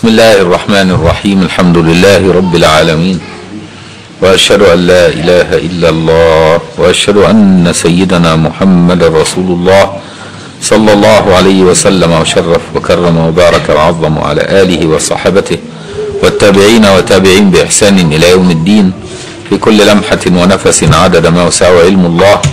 بسم الله الرحمن الرحيم الحمد لله رب العالمين واشهد ان لا اله الا الله واشهد ان سيدنا محمد رسول الله صلى الله عليه وسلم وشرف وكرم وبارك وعظم على اله وصحبته والتابعين وتابعين باحسان الى يوم الدين في كل لمحه ونفس عدد ما وسعه علم الله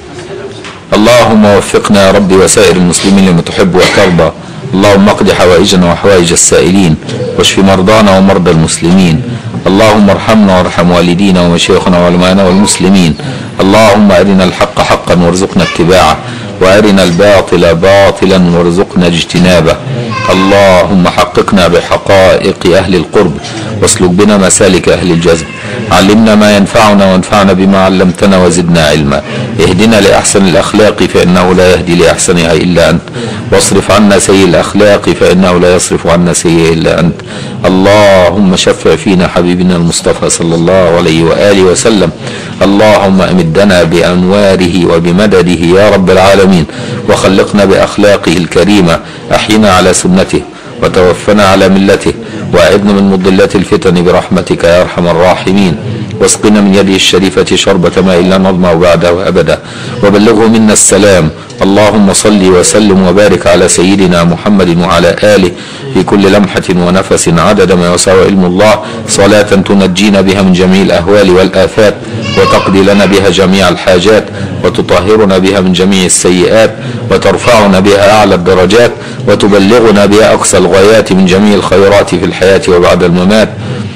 اللهم وفقنا يا رب وسائر المسلمين لما تحب وترضى اللهم اقض حوائجنا وحوائج السائلين واشف مرضانا ومرضى المسلمين اللهم ارحمنا وارحم والدينا ومشايخنا وعلمائنا والمسلمين اللهم ارنا الحق حقا وارزقنا اتباعه وارنا الباطل باطلا وارزقنا اجتنابه اللهم حققنا بحقائق اهل القرب واسلك بنا مسالك اهل الجذب علمنا ما ينفعنا وانفعنا بما علمتنا وزدنا علما اهدنا لاحسن الاخلاق فانه لا يهدي لاحسنها الا انت واصرف عنا سيء الاخلاق فانه لا يصرف عنا سيء الا انت اللهم شفع فينا حبيبنا المصطفى صلى الله عليه واله وسلم اللهم امدنا بانواره وبمدده يا رب العالمين وخلقنا باخلاقه الكريمه احينا على سنته وتوفنا على ملته واعذنا من مضلات الفتن برحمتك يا ارحم الراحمين واسقنا من يده الشريفة شربة ماء لا نظمأ بعده أبدا وبلغه منا السلام اللهم صل وسلم وبارك على سيدنا محمد وعلى آله في كل لمحة ونفس عدد ما يسع علم الله صلاة تنجينا بها من جميع الأهوال والآفات وتقضي لنا بها جميع الحاجات وتطهرنا بها من جميع السيئات وترفعنا بها أعلى الدرجات وتبلغنا بها أقصى الغايات من جميع الخيرات في الحياة وبعد الممات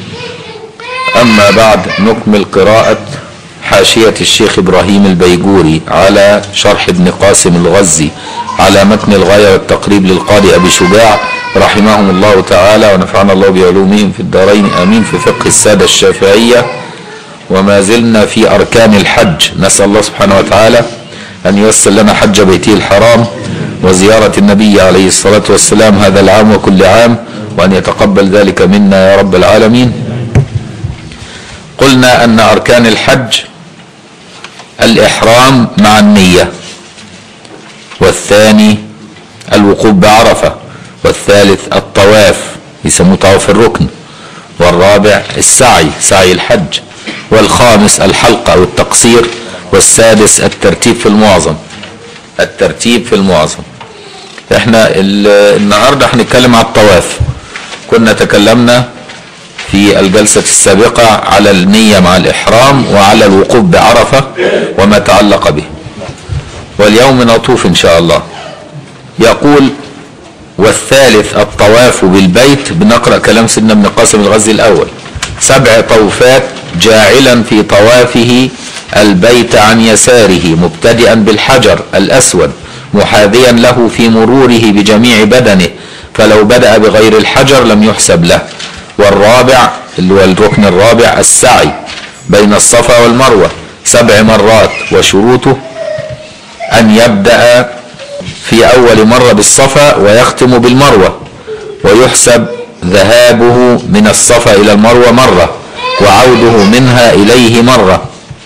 أما بعد نكمل قراءة حاشية الشيخ إبراهيم البيجوري على شرح ابن قاسم الغزي على متن الغاية والتقريب للقاضي أبي شجاع رحمهم الله تعالى ونفعنا الله بعلومهم في الدارين آمين في فقه السادة الشافعية وما زلنا في أركان الحج نسأل الله سبحانه وتعالى أن ييسر لنا حج بيته الحرام وزيارة النبي عليه الصلاة والسلام هذا العام وكل عام وأن يتقبل ذلك منا يا رب العالمين قلنا أن أركان الحج الإحرام مع النية والثاني الوقوف بعرفة والثالث الطواف يسموه طواف الركن والرابع السعي سعي الحج والخامس الحلقة أو التقصير والسادس الترتيب في المعظم الترتيب في المعظم احنا النهارده هنتكلم على الطواف كنا تكلمنا في الجلسة السابقة على النية مع الإحرام وعلى الوقوف بعرفة وما تعلق به واليوم نطوف إن شاء الله يقول والثالث الطواف بالبيت بنقرأ كلام سيدنا ابن قاسم الغزي الأول سبع طوفات جاعلا في طوافه البيت عن يساره مبتدئا بالحجر الأسود محاذيا له في مروره بجميع بدنه فلو بدأ بغير الحجر لم يحسب له والرابع اللي هو الركن الرابع السعي بين الصفا والمروة سبع مرات وشروطه أن يبدأ في أول مرة بالصفا ويختم بالمروة ويحسب ذهابه من الصفا إلى المروة مرة وعوده منها إليه مرة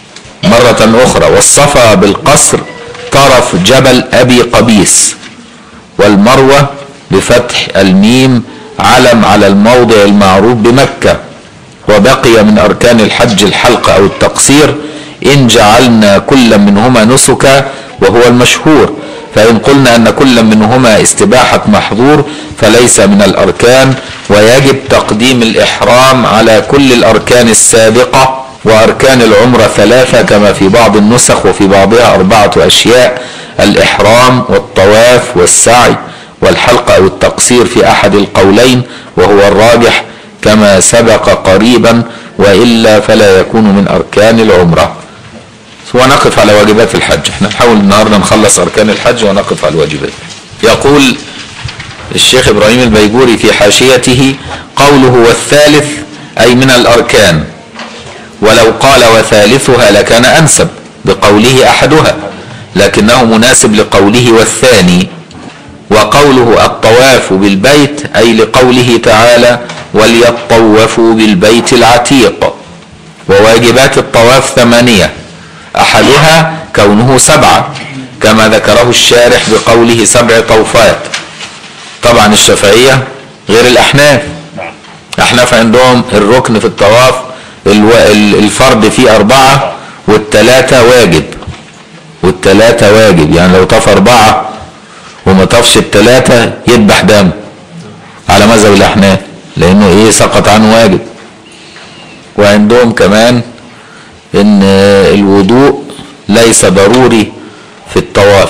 مرة أخرى والصفا بالقصر طرف جبل أبي قبيس والمروة بفتح الميم علم على الموضع المعروف بمكة وبقي من أركان الحج الحلق أو التقصير إن جعلنا كل منهما نسكا وهو المشهور فإن قلنا أن كل منهما استباحة محظور فليس من الأركان ويجب تقديم الإحرام على كل الأركان السابقة وأركان العمرة ثلاثة كما في بعض النسخ وفي بعضها أربعة أشياء الإحرام والطواف والسعي والحلق أو التقصير في أحد القولين وهو الراجح كما سبق قريبا وإلا فلا يكون من أركان العمرة ونقف على واجبات الحج احنا نحاول النهاردة نخلص أركان الحج ونقف على الواجبات يقول الشيخ إبراهيم البيجوري في حاشيته قوله والثالث أي من الأركان ولو قال وثالثها لكان أنسب بقوله أحدها لكنه مناسب لقوله والثاني وقوله الطواف بالبيت أي لقوله تعالى وليطوفوا بالبيت العتيق وواجبات الطواف ثمانية أحدها كونه سبعة كما ذكره الشارح بقوله سبع طوفات طبعا الشافعية غير الأحناف احناف عندهم الركن في الطواف الو... ال- الفرد فيه أربعة والتلاتة واجب والتلاتة واجب يعني لو طاف أربعة وما طافش التلاتة يذبح دم على مذهب الأحناف لأنه إيه سقط عنه واجب وعندهم كمان إن الوضوء ليس ضروري في الطواف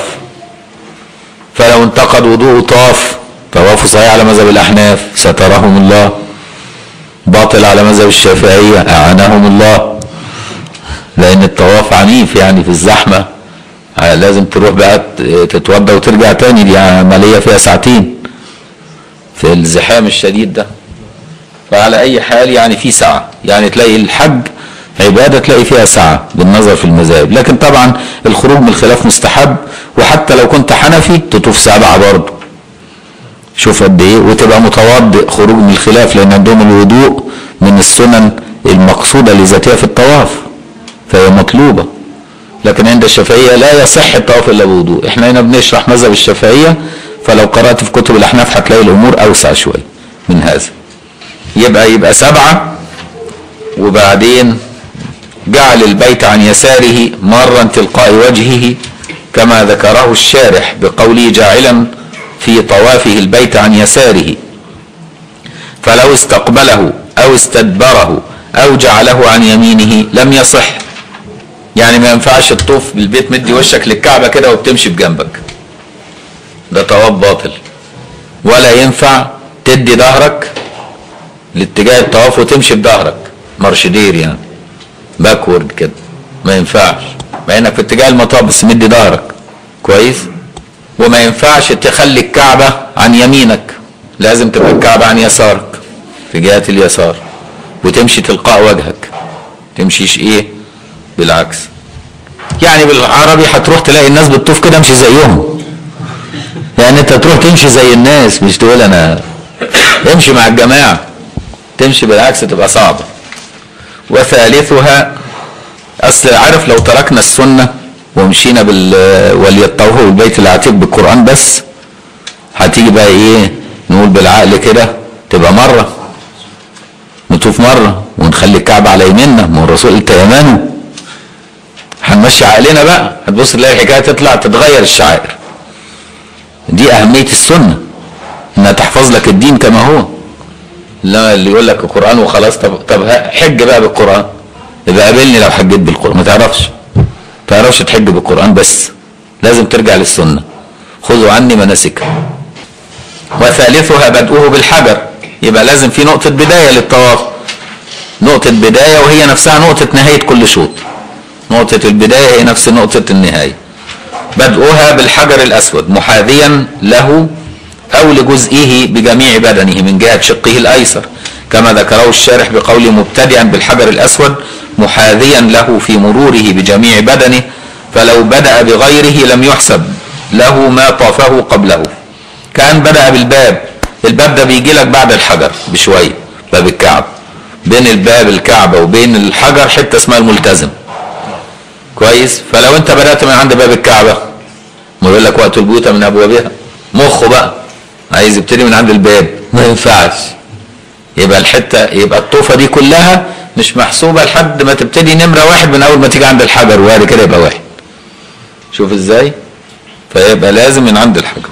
فلو انتقد وضوء طاف طوافه صحيح على مذهب الأحناف سترهم الله باطل على مذهب الشافعية أعانهم الله لأن الطواف عنيف يعني في الزحمة آه، لازم تروح بقى ت- تتوضى وترجع تاني دي عملية فيها ساعتين في الزحام الشديد ده فعلى أي حال يعني في سعة يعني تلاقي الحج عبادة تلاقي فيها سعة بالنظر في المذاهب لكن طبعا الخروج من الخلاف مستحب وحتى لو كنت حنفي تطوف سبعة برضه شوف قد ايه وتبقى متوضئ خروج من الخلاف لان عندهم الوضوء من السنن المقصوده لذاتها في الطواف فهي مطلوبه لكن عند الشافعيه لا يصح الطواف الا بوضوء احنا هنا بنشرح مذهب الشافعيه فلو قرات في كتب الاحناف هتلاقي الامور اوسع شويه من هذا يبقى يبقى سبعه وبعدين جعل البيت عن يساره مرا تلقاء وجهه كما ذكره الشارح بقوله جاعلا في طوافه البيت عن يساره فلو استقبله او استدبره او جعله عن يمينه لم يصح يعني ما ينفعش تطوف بالبيت مدي وشك للكعبه كده وبتمشي بجنبك ده طواف باطل ولا ينفع تدي ظهرك لاتجاه الطواف وتمشي بظهرك مرشدير يعني باكورد كده ما ينفعش مع انك في اتجاه المطاف بس مدي ظهرك كويس وما ينفعش تخلي الكعبة عن يمينك لازم تبقى الكعبة عن يسارك في جهة اليسار وتمشي تلقاء وجهك تمشيش ايه بالعكس يعني بالعربي هتروح تلاقي الناس بتطوف كده امشي زيهم يعني انت تروح تمشي زي الناس مش تقول انا امشي مع الجماعة تمشي بالعكس تبقى صعبة وثالثها اصل عارف لو تركنا السنة ومشينا بال وليطوفوا بالبيت العتيق بالقرآن بس هتيجي بقى ايه نقول بالعقل كده تبقى مرة نطوف مرة ونخلي الكعبة على يميننا ما هو الرسول قال تيمنوا هنمشي عقلنا بقى هتبص تلاقي الحكاية تطلع تتغير الشعائر دي أهمية السنة إنها تحفظ لك الدين كما هو لا اللي يقول لك القرآن وخلاص طب طب حج بقى بالقرآن يبقى قابلني لو حجيت بالقرآن ما تعرفش ما تعرفش تحج بالقرآن بس لازم ترجع للسنة خذوا عني مناسككم وثالثها بدءه بالحجر يبقى لازم في نقطة بداية للطواف نقطة بداية وهي نفسها نقطة نهاية كل شوط نقطة البداية هي نفس نقطة النهاية بدءها بالحجر الأسود محاذيا له أو لجزئه بجميع بدنه من جهة شقه الأيسر كما ذكره الشارح بقوله مبتدئا بالحجر الأسود محاذيا له في مروره بجميع بدنه فلو بدأ بغيره لم يحسب له ما طافه قبله كان بدأ بالباب الباب ده بيجي لك بعد الحجر بشوية باب الكعب بين الباب الكعبة وبين الحجر حتة اسمها الملتزم كويس فلو انت بدأت من عند باب الكعبة ما يقول لك وقت البيوت من ابوابها مخه بقى عايز يبتدي من عند الباب ما ينفعش يبقى الحته يبقى الطوفه دي كلها مش محسوبه لحد ما تبتدي نمره واحد من اول ما تيجي عند الحجر وبعد كده يبقى واحد شوف ازاي فيبقى لازم من عند الحجر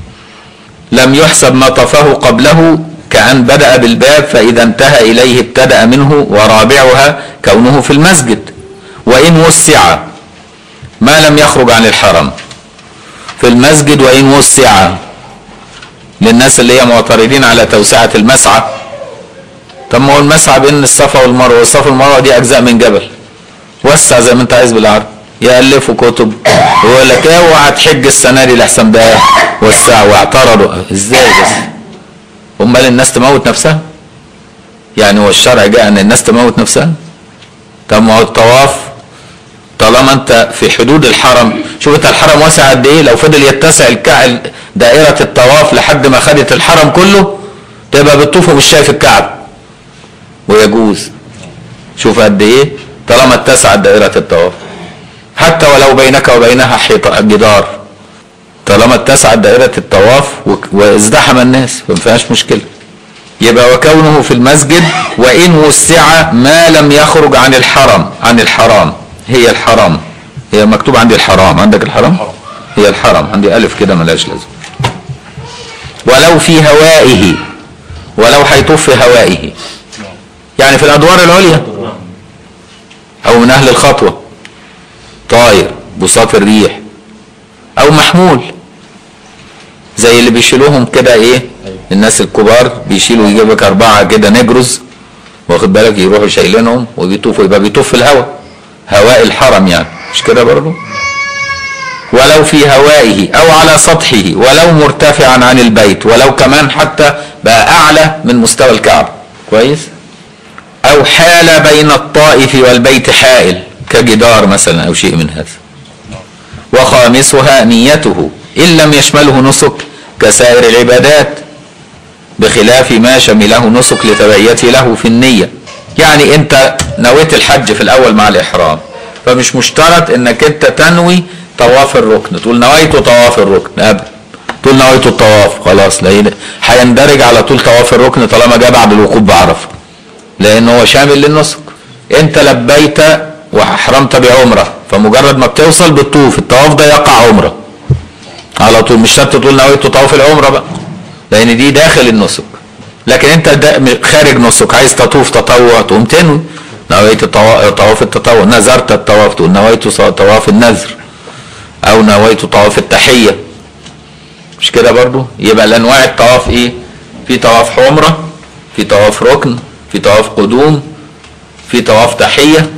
لم يحسب ما طفه قبله كأن بدأ بالباب فإذا انتهى إليه ابتدأ منه ورابعها كونه في المسجد وإن وسع ما لم يخرج عن الحرم في المسجد وإن وسع للناس اللي هي معترضين على توسعة المسعى طب ما هو المسعى بين الصفا والمروة والصفا والمروة دي أجزاء من جبل وسع زي ما أنت عايز بالعرض يألفوا كتب ويقول لك اوعى تحج السنة دي لحسن ده وسعوا واعترضوا ازاي بس امال الناس تموت نفسها يعني هو الشرع جاء ان الناس تموت نفسها طب ما هو الطواف طالما انت في حدود الحرم شوف انت الحرم واسع قد ايه لو فضل يتسع الكعب دائرة الطواف لحد ما خدت الحرم كله تبقى بتطوف ومش شايف الكعب ويجوز شوف قد ايه طالما اتسعت دائرة الطواف حتى ولو بينك وبينها حيط جدار طالما اتسعت دائرة الطواف وازدحم الناس ما فيهاش مشكلة يبقى وكونه في المسجد وإن وسع ما لم يخرج عن الحرم عن الحرام هي الحرام هي مكتوب عندي الحرام عندك الحرام هي الحرم عندي ألف كده ملهاش لازمة ولو في هوائه ولو هيطوف في هوائه يعني في الأدوار العليا أو من أهل الخطوة طاير بساط الريح أو محمول زي اللي بيشيلوهم كده ايه الناس الكبار بيشيلوا يجيب لك اربعه كده نجرز واخد بالك يروحوا شايلينهم وبيطوفوا يبقى بيطوف في الهواء هواء الحرم يعني مش كده برضه ولو في هوائه او على سطحه ولو مرتفعا عن البيت ولو كمان حتى بقى اعلى من مستوى الكعبه كويس او حال بين الطائف والبيت حائل كجدار مثلا او شيء من هذا وخامسها نيته إن لم يشمله نسك كسائر العبادات بخلاف ما شمله نسك لتبعيته له في النية يعني انت نويت الحج في الاول مع الاحرام فمش مشترط انك انت تنوي طواف الركن تقول نويت طواف الركن ابدا تقول نويت الطواف خلاص لان هيندرج على طول طواف الركن طالما جاء بعد الوقوف بعرفه لان هو شامل للنسك انت لبيت واحرمت بعمره فمجرد ما بتوصل بالطوف الطواف ده يقع عمره على طول مش شرط تقول نويت طواف العمره بقى لان دي داخل النسك لكن انت دا خارج نسك عايز تطوف تطوع تقوم تنوي نويت الطوا- طواف التطوع نذرت الطواف تقول نويت ص- طواف النذر او نويت طواف التحيه مش كده برضو يبقى الانواع الطواف ايه في طواف عمره في طواف ركن في طواف قدوم في طواف تحيه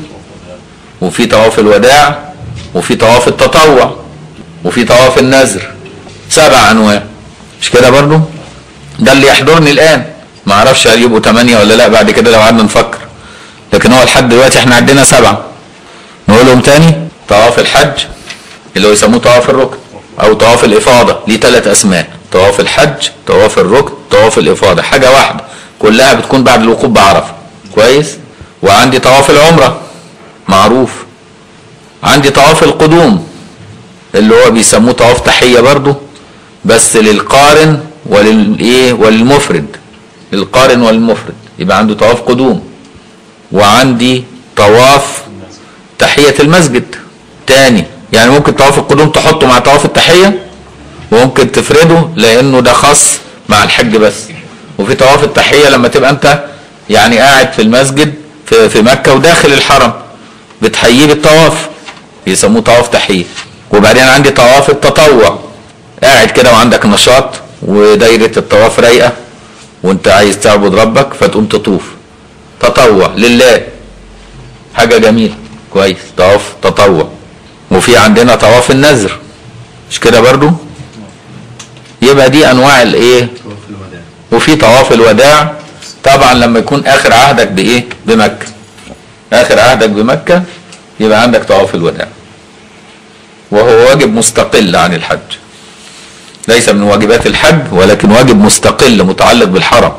وفي طواف الوداع وفي طواف التطوع وفي طواف النذر سبع انواع مش كده برضو ده اللي يحضرني الان ما اعرفش هل يبقوا ثمانية ولا لا بعد كده لو قعدنا نفكر لكن هو لحد دلوقتي احنا عندنا سبعة نقولهم تاني طواف الحج اللي هو يسموه طواف الركن او طواف الافاضة ليه ثلاث اسماء طواف الحج طواف الركن طواف الافاضة حاجة واحدة كلها بتكون بعد الوقوف بعرفة كويس وعندي طواف العمرة معروف عندي طواف القدوم اللي هو بيسموه طواف تحية برضو بس للقارن وللايه وللمفرد للقارن والمفرد يبقى عنده طواف قدوم وعندي طواف تحية المسجد تاني يعني ممكن طواف القدوم تحطه مع طواف التحية وممكن تفرده لانه ده خاص مع الحج بس وفي طواف التحية لما تبقى انت يعني قاعد في المسجد في, في مكة وداخل الحرم بتحييه بالطواف يسموه طواف تحية وبعدين عندي طواف التطوع قاعد كده وعندك نشاط ودايرة الطواف رايقة وانت عايز تعبد ربك فتقوم تطوف تطوع لله حاجة جميلة كويس طواف تطوع وفي عندنا طواف النذر مش كده برضو يبقى دي انواع الايه وفي طواف الوداع طبعا لما يكون اخر عهدك بايه بمكة اخر عهدك بمكة يبقى عندك طواف الوداع وهو واجب مستقل عن الحج ليس من واجبات الحج ولكن واجب مستقل متعلق بالحرم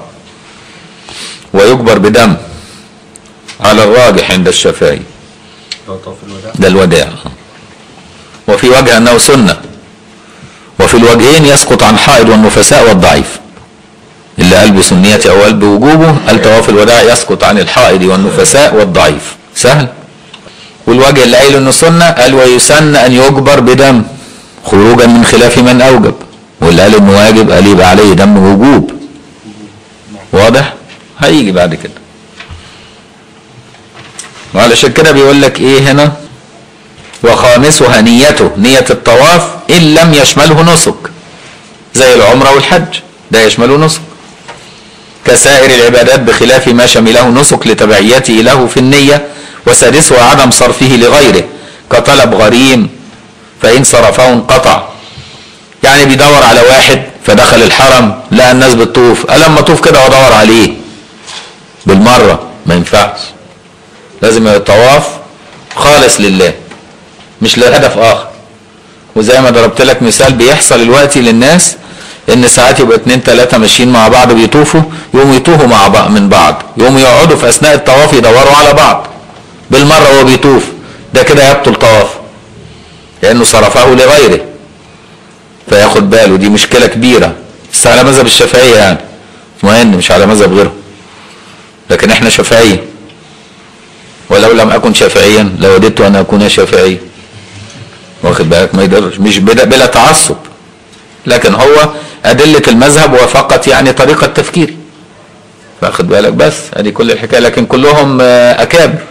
ويجبر بدم على الراجح عند الشافعي طواف الوداع ده الوداع وفي وجه انه سنه وفي الوجهين يسقط عن حائض والنفساء والضعيف اللي قال بسنيته او قال بوجوبه قال طواف الوداع يسقط عن الحائض والنفساء والضعيف سهل والوجه اللي قايل انه سنه قال ويسن ان يجبر بدم خروجا من خلاف من اوجب واللي قال انه واجب قال يبقى عليه دم وجوب واضح هيجي بعد كده وعلشان كده بيقول لك ايه هنا وخامسها نيته نية الطواف إن لم يشمله نسك زي العمرة والحج ده يشمله نسك كسائر العبادات بخلاف ما شمله نسك لتبعيته له في النية وسادسها عدم صرفه لغيره كطلب غريم فإن صرفه انقطع يعني بيدور على واحد فدخل الحرم لقى الناس بتطوف قال لما اطوف كده وادور عليه بالمرة ما ينفعش لازم يبقى الطواف خالص لله مش لهدف اخر وزي ما ضربت لك مثال بيحصل دلوقتي للناس ان ساعات يبقى اتنين تلاته ماشيين مع بعض بيطوفوا يقوموا يتوهوا مع بعض من بعض يقوموا يقعدوا في اثناء الطواف يدوروا على بعض بالمره وهو بيطوف ده كده يبطل طواف لانه صرفه لغيره فياخد باله دي مشكله كبيره بس على مذهب الشافعيه يعني اطمئن مش على مذهب غيره لكن احنا شافعيه ولو لم اكن شافعيا لوددت ان اكون شافعيا واخد بالك ما يقدرش مش بلا, بلا تعصب لكن هو ادله المذهب وفقط يعني طريقه تفكيري واخد بالك بس ادي كل الحكايه لكن كلهم آه، اكابر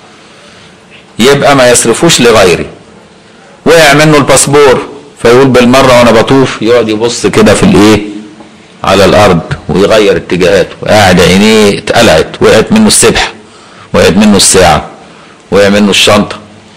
يبقى ما يصرفوش لغيري وقع منه الباسبور فيقول بالمره وانا بطوف يقعد يبص كده في الايه على الارض ويغير اتجاهاته قاعد عينيه اتقلعت وقعت منه السبحه وقعت منه الساعه وقع منه الشنطه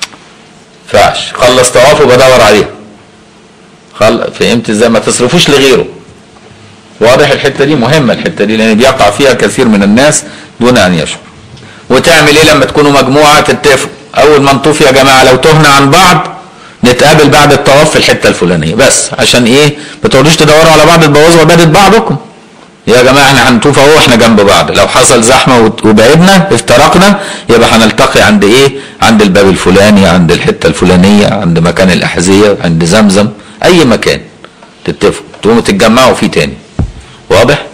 فعش خلص طوافه بدور عليها خل... فهمت ازاي ما تصرفوش لغيره واضح الحته دي مهمه الحته دي لان بيقع فيها كثير من الناس دون ان يشعر وتعمل ايه لما تكونوا مجموعه تتفقوا اول ما نطوف يا جماعه لو تهنا عن بعض نتقابل بعد الطواف في الحته الفلانيه بس عشان ايه ما تقعدوش تدوروا على بعض تبوظوا عباده بعضكم يا جماعه احنا هنطوف اهو احنا جنب بعض لو حصل زحمه وت- وبعدنا افترقنا يبقى هنلتقي عند ايه عند الباب الفلاني عند الحته الفلانيه عند مكان الاحذيه عند زمزم اي مكان تتفقوا تقوموا تتجمعوا فيه تاني واضح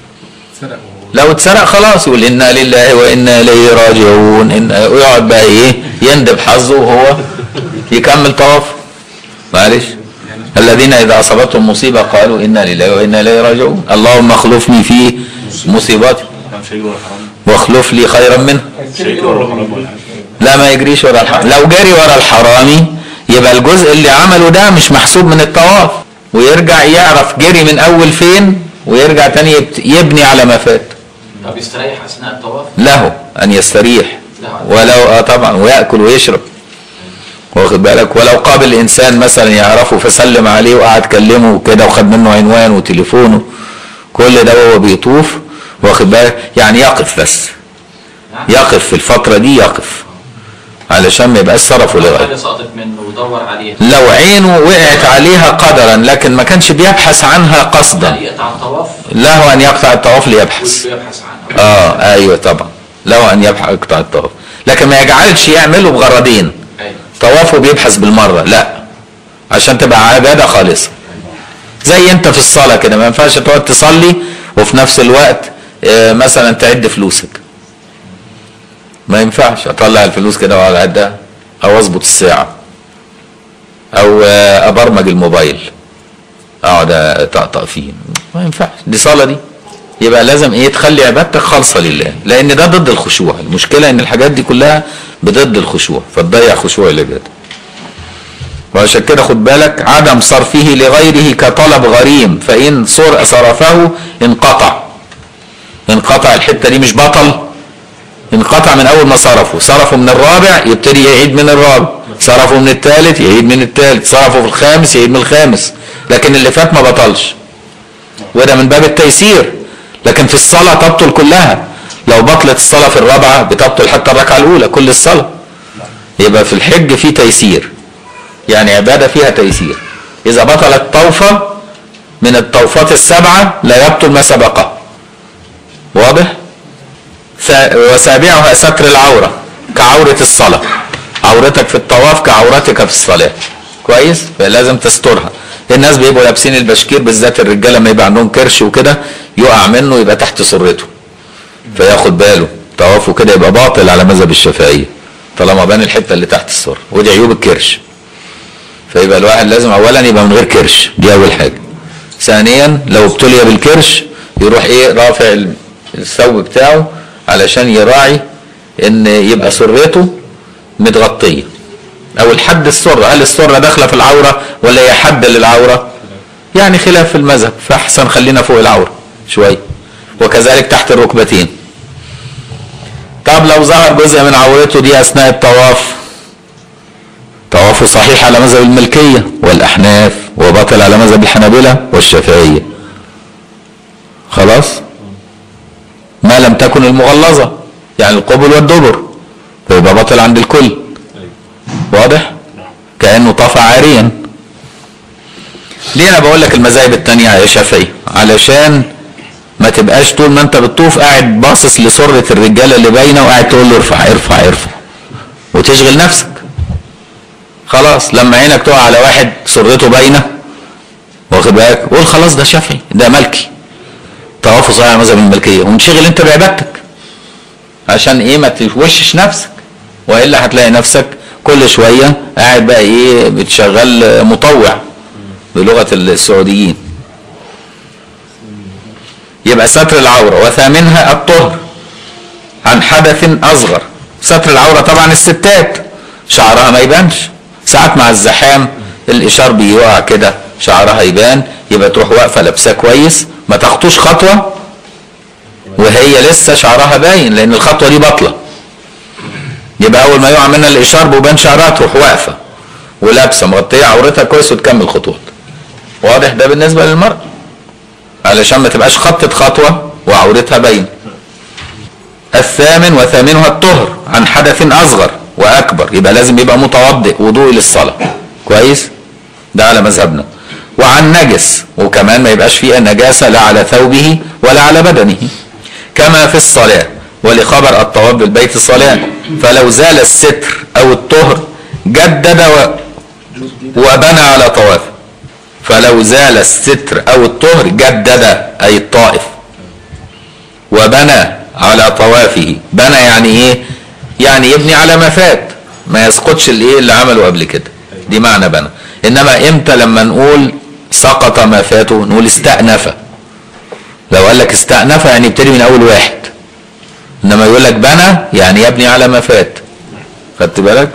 لو اتسرق خلاص يقول انا لله وانا اليه راجعون إن ويقعد بقى ايه يندب حظه وهو يكمل طوافه معلش الذين اذا اصابتهم مصيبه قالوا انا لله وانا اليه راجعون اللهم اخلفني في مصيبتي كان شيء ولا حرام واخلف لي خيرا منها شيء ولا حرام ولا حاجة. لا ما يجريش ورا الحرام لو جري ورا الحرامي يبقى الجزء اللي عمله ده مش محسوب من الطواف ويرجع يعرف جري من اول فين ويرجع تاني يبت- يبني على ما فات طب يستريح اثناء الطواف له ان يستريح له. ولو اه طبعا وياكل ويشرب واخد بالك ولو قابل انسان مثلا يعرفه فسلم عليه وقعد كلمه وكده وخد منه عنوان وتليفونه كل ده وهو بيطوف واخد بالك يعني يقف بس يعني يقف في الفتره دي يقف علشان ما يبقاش صرفه لغيره حاجه سقطت منه ودور عليها لو عينه وقعت عليها قدرا لكن ما كانش بيبحث عنها لا قصدا يقطع الطواف له ان يقطع الطواف ليبحث ويبحث عنها اه ايوه طبعا له ان يبحث يقطع الطواف لكن ما يجعلش يعمله بغرضين ايوه طوافه بيبحث بالمره لا عشان تبقى عباده خالصه زي انت في الصلاه كده ما ينفعش تقعد تصلي وفي نفس الوقت آه، مثلا تعد فلوسك ما ينفعش اطلع الفلوس كده واقعد اعدها او اظبط الساعه او آه، ابرمج الموبايل اقعد اطقطق فيه ما ينفعش دي صلاه دي يبقى لازم ايه تخلي عبادتك خالصه لله لان ده ضد الخشوع المشكله ان الحاجات دي كلها بضد الخشوع فتضيع خشوع العباده وعشان كده خد بالك عدم صرفه لغيره كطلب غريم فإن صر صرفه انقطع انقطع الحتة دي مش بطل انقطع من أول ما صرفه صرفه من الرابع يبتدي يعيد من الرابع صرفه من الثالث يعيد من الثالث صرفه في الخامس يعيد من الخامس لكن اللي فات ما بطلش وده من باب التيسير لكن في الصلاة تبطل كلها لو بطلت الصلاة في الرابعة بتبطل حتى الركعة الأولى كل الصلاة يبقى في الحج في تيسير يعني عبادة فيها تيسير إذا بطلت طوفة من الطوفات السبعة لا يبطل ما سبقه واضح؟ س- وسابعها ستر العورة كعورة الصلاة عورتك في الطواف كعورتك في الصلاة كويس؟ فلازم تسترها الناس بيبقوا لابسين البشكير بالذات الرجالة ما يبقى عندهم كرش وكده يقع منه يبقى تحت سرته فياخد باله طوافه كده يبقى باطل على مذهب الشافعية طالما بان الحتة اللي تحت السر ودي عيوب الكرش فيبقى الواحد لازم اولا يبقى من غير كرش دي اول حاجه ثانيا لو ابتلي بالكرش يروح ايه رافع ال- الثوب بتاعه علشان يراعي ان يبقى سرته متغطيه او الحد السره هل السره داخله في العوره ولا هي حد للعوره يعني خلاف في المذهب فاحسن خلينا فوق العوره شويه وكذلك تحت الركبتين طب لو ظهر جزء من عورته دي اثناء الطواف طوافه صحيح على مذهب الملكية والأحناف وباطل على مذهب الحنابلة والشافعية خلاص ما لم تكن المغلظة يعني القبل والدبر فيبقى باطل عند الكل واضح كأنه طاف عاريا ليه انا بقول لك المذاهب التانية يا شافعي علشان ما تبقاش طول ما انت بتطوف قاعد باصص لسرة الرجالة اللي باينة وقاعد تقول له ارفع ارفع ارفع وتشغل نفسك خلاص لما عينك تقع على واحد سرته باينه واخد بالك قول خلاص ده شافعي ده ملكي طوافه صحيح على مذهب الملكيه وانشغل انت بعبادتك عشان ايه ما توشش نفسك والا هتلاقي نفسك كل شويه قاعد بقى ايه بتشغل مطوع بلغه السعوديين يبقى ستر العوره وثامنها الطهر عن حدث اصغر ستر العوره طبعا الستات شعرها ما يبانش ساعات مع الزحام الاشار بيقع كده شعرها يبان يبقى تروح واقفه لابساه كويس ما تخطوش خطوه وهي لسه شعرها باين لان الخطوه دي بطله يبقى اول ما يقع منها الاشار وبان شعرها تروح واقفه ولابسه مغطيه عورتها كويس وتكمل خطوات واضح ده بالنسبه للمرأة علشان ما تبقاش خطت خطوه وعورتها باين الثامن وثامنها الطهر عن حدث اصغر واكبر يبقى لازم يبقى متوضئ وضوء للصلاه كويس ده على مذهبنا وعن نجس وكمان ما يبقاش فيها نجاسه لا على ثوبه ولا على بدنه كما في الصلاه ولخبر الطواف بالبيت صلاه فلو زال الستر او الطهر جدد و... وبنى على طوافه فلو زال الستر او الطهر جدد اي الطائف وبنى على طوافه بنى يعني ايه يعني يبني على ما فات ما يسقطش الايه اللي عمله قبل كده دي معنى بنى انما امتى لما نقول سقط ما فاته نقول استأنف لو قال لك استأنف يعني يبتدي من اول واحد انما يقول لك بنى يعني يبني على ما فات خدت بالك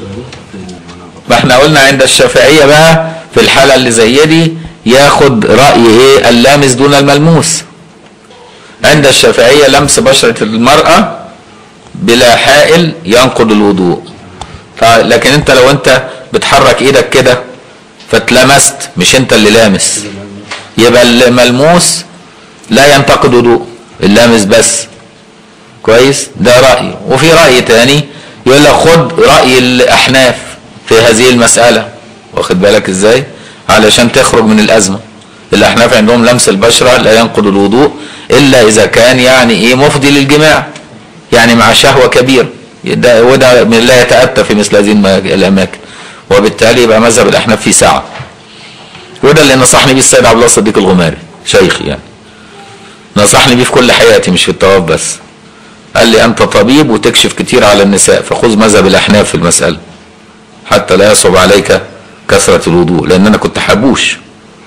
ما احنا قلنا عند الشافعية بقى في الحالة اللي زي دي ياخد رأي ايه اللامس دون الملموس عند الشافعية لمس بشرة المرأة بلا حائل ينقض الوضوء طيب لكن انت لو انت بتحرك ايدك كده فاتلمست مش انت اللي لامس يبقى الملموس لا ينتقد وضوء اللامس بس كويس ده رأي وفي رأي تاني يقول لك خد رأي الأحناف في هذه المسألة واخد بالك ازاي علشان تخرج من الأزمة الأحناف عندهم لمس البشرة لا ينقض الوضوء إلا إذا كان يعني إيه مفضي للجماع يعني مع شهوة كبيرة ده وده من لا يتأتى في مثل هذه الأماكن وبالتالي يبقى مذهب الأحناف في ساعة وده اللي نصحني بيه السيد عبد الله الصديق الغماري شيخي يعني نصحني بيه في كل حياتي مش في الطواف بس قال لي أنت طبيب وتكشف كتير على النساء فخذ مذهب الأحناف في المسألة حتى لا يصعب عليك كثرة الوضوء لأن أنا كنت حبوش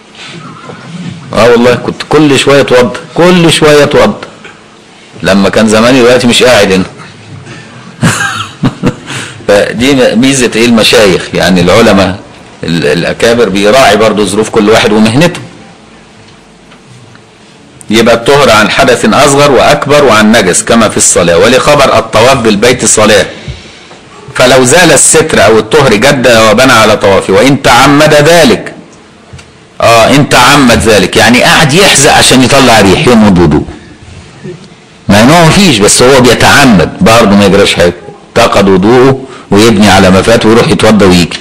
اه والله كنت كل شوية اتوضى كل شوية اتوضى لما كان زماني دلوقتي مش قاعد هنا فدي ميزة ايه المشايخ يعني العلماء ال- الأكابر بيراعي برضو ظروف كل واحد ومهنته يبقى الطهر عن حدث أصغر وأكبر وعن نجس كما في الصلاة ولخبر الطواف بالبيت صلاة فلو زال الستر أو الطهر جد وبنى على طوافه وإن تعمد ذلك اه إن تعمد ذلك يعني قاعد يحزق عشان يطلع ريح ينهض وضوء مع انه ما فيش بس هو بيتعمد برضه ما يجراش حاجه تقض وضوءه ويبني على ما فات ويروح يتوضى ويجي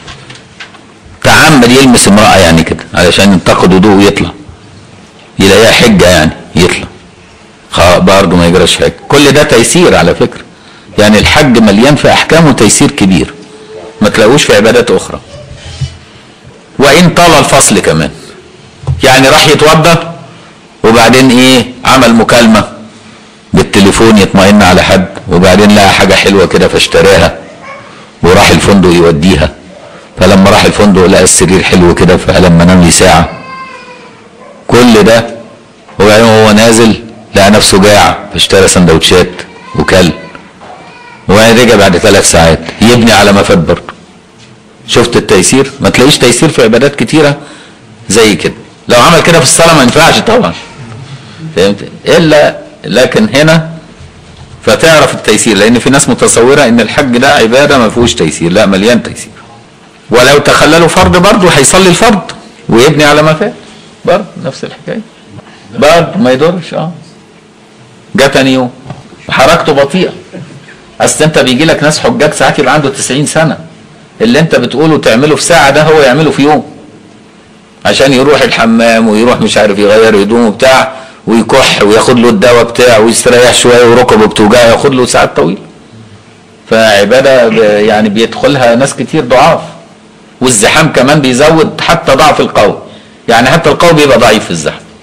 تعمد يلمس امراه يعني كده علشان ينتقد وضوءه ويطلع يلاقيها حجه يعني يطلع خ- برضه ما يجراش حاجه كل ده تيسير على فكره يعني الحج مليان في احكام وتيسير كبير ما تلاقوش في عبادات اخرى وان طال الفصل كمان يعني راح يتوضى وبعدين ايه عمل مكالمه بالتليفون يطمئن على حد وبعدين لقى حاجه حلوه كده فاشتراها وراح الفندق يوديها فلما راح الفندق لقى السرير حلو كده فلما نام لي ساعه كل ده وبعدين وهو نازل لقى نفسه جاع فاشترى سندوتشات وكل وبعدين رجع بعد ثلاث ساعات يبني على ما فات برضه شفت التيسير ما تلاقيش تيسير في عبادات كتيره زي كده لو عمل كده في الصلاه ما ينفعش طبعا فهمت الا لكن هنا فتعرف التيسير لان في ناس متصوره ان الحج ده عباده ما فيهوش تيسير لا مليان تيسير ولو تخللوا فرض برضه هيصلي الفرض ويبني على ما فات برضه نفس الحكايه برضه ما يضرش اه جه تاني يوم حركته بطيئه اصل انت بيجي لك ناس حجاج ساعات يبقى عنده 90 سنه اللي انت بتقوله تعمله في ساعه ده هو يعمله في يوم عشان يروح الحمام ويروح مش عارف يغير هدومه بتاع ويكح وياخد له الدواء بتاعه ويستريح شويه وركبه بتوجعه ياخد له ساعات طويله فعباده ب- يعني بيدخلها ناس كتير ضعاف والزحام كمان بيزود حتى ضعف القوي يعني حتى القوي بيبقى ضعيف في الزحام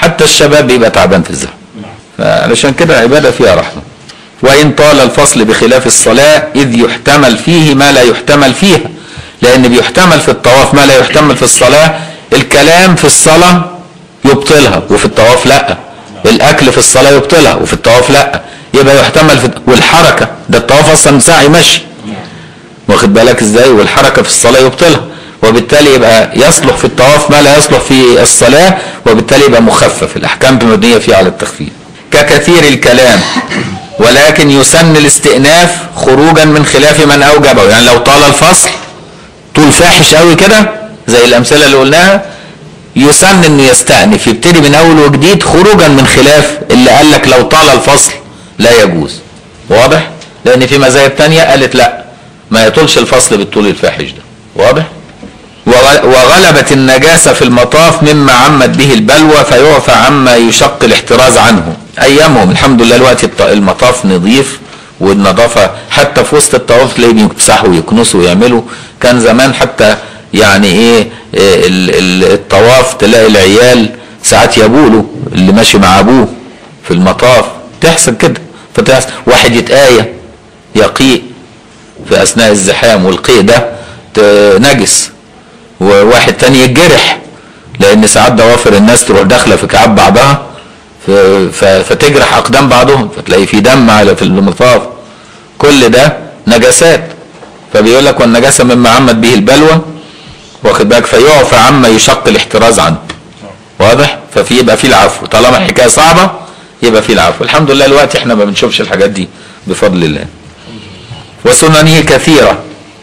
حتى الشباب بيبقى تعبان في الزحمه علشان كده العباده فيها رحمه وان طال الفصل بخلاف الصلاه اذ يحتمل فيه ما لا يحتمل فيها لان بيحتمل في الطواف ما لا يحتمل في الصلاه الكلام في الصلاه يبطلها وفي الطواف لا الاكل في الصلاه يبطلها وفي الطواف لا يبقى يحتمل في والحركه ده الطواف اصلا سعي مشي واخد بالك ازاي والحركه في الصلاه يبطلها وبالتالي يبقى يصلح في الطواف ما لا يصلح في الصلاه وبالتالي يبقى مخفف الاحكام مبنيه فيه على التخفيف ككثير الكلام ولكن يسن الاستئناف خروجا من خلاف من اوجبه يعني لو طال الفصل طول فاحش قوي كده زي الامثله اللي قلناها يسن انه يستأنف يبتدي من اول وجديد خروجا من خلاف اللي قال لك لو طال الفصل لا يجوز واضح لان في مذاهب تانية قالت لا ما يطولش الفصل بالطول الفاحش ده واضح وغ- وغلبت النجاسة في المطاف مما عمت به البلوى فيعفى عما يشق الاحتراز عنه أيامهم الحمد لله الوقت الط- المطاف نظيف والنظافة حتى في وسط الطواف تلاقيهم يمسحوا ويكنسوا ويعملوا كان زمان حتى يعني ايه إيه ال- ال- الطواف تلاقي العيال ساعات يبولوا اللي ماشي مع ابوه في المطاف تحصل كده فتحصل واحد يتآية يقيء في اثناء الزحام والقيء ده ت- نجس وواحد تاني يتجرح لان ساعات ضوافر الناس تروح داخله في كعب بعضها ف- ف- فتجرح اقدام بعضهم فتلاقي في دم على في المطاف كل ده نجاسات فبيقول لك والنجاسه مما عمت به البلوى واخد بالك فيعفى عما يشق الاحتراز عنه واضح ففي يبقى في العفو طالما الحكايه صعبه يبقى في العفو الحمد لله الوقت احنا ما بنشوفش الحاجات دي بفضل الله وسننه كثيره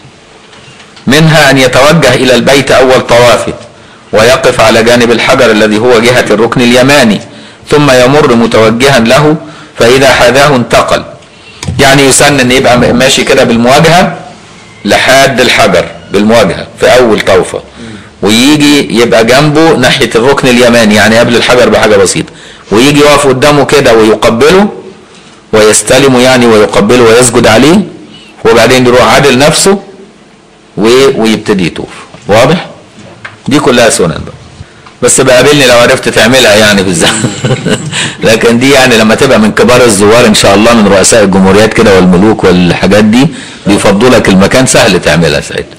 منها أن يتوجه إلى البيت أول طوافه ويقف على جانب الحجر الذي هو جهة الركن اليماني ثم يمر متوجها له فإذا حاذاه انتقل يعني يسن أن يبقى ماشي كده بالمواجهة لحد الحجر بالمواجهة في أول طوفة ويجي يبقى جنبه ناحية الركن اليماني يعني قبل الحجر بحاجة بسيطة ويجي يقف قدامه كده ويقبله ويستلمه يعني ويقبله ويسجد عليه وبعدين يروح عادل نفسه و- ويبتدي يطوف واضح دي كلها سنن بقى بس بقابلني لو عرفت تعملها يعني بالزمن لكن دي يعني لما تبقى من كبار الزوار ان شاء الله من رؤساء الجمهوريات كده والملوك والحاجات دي بيفضوا لك المكان سهل تعملها ساعتها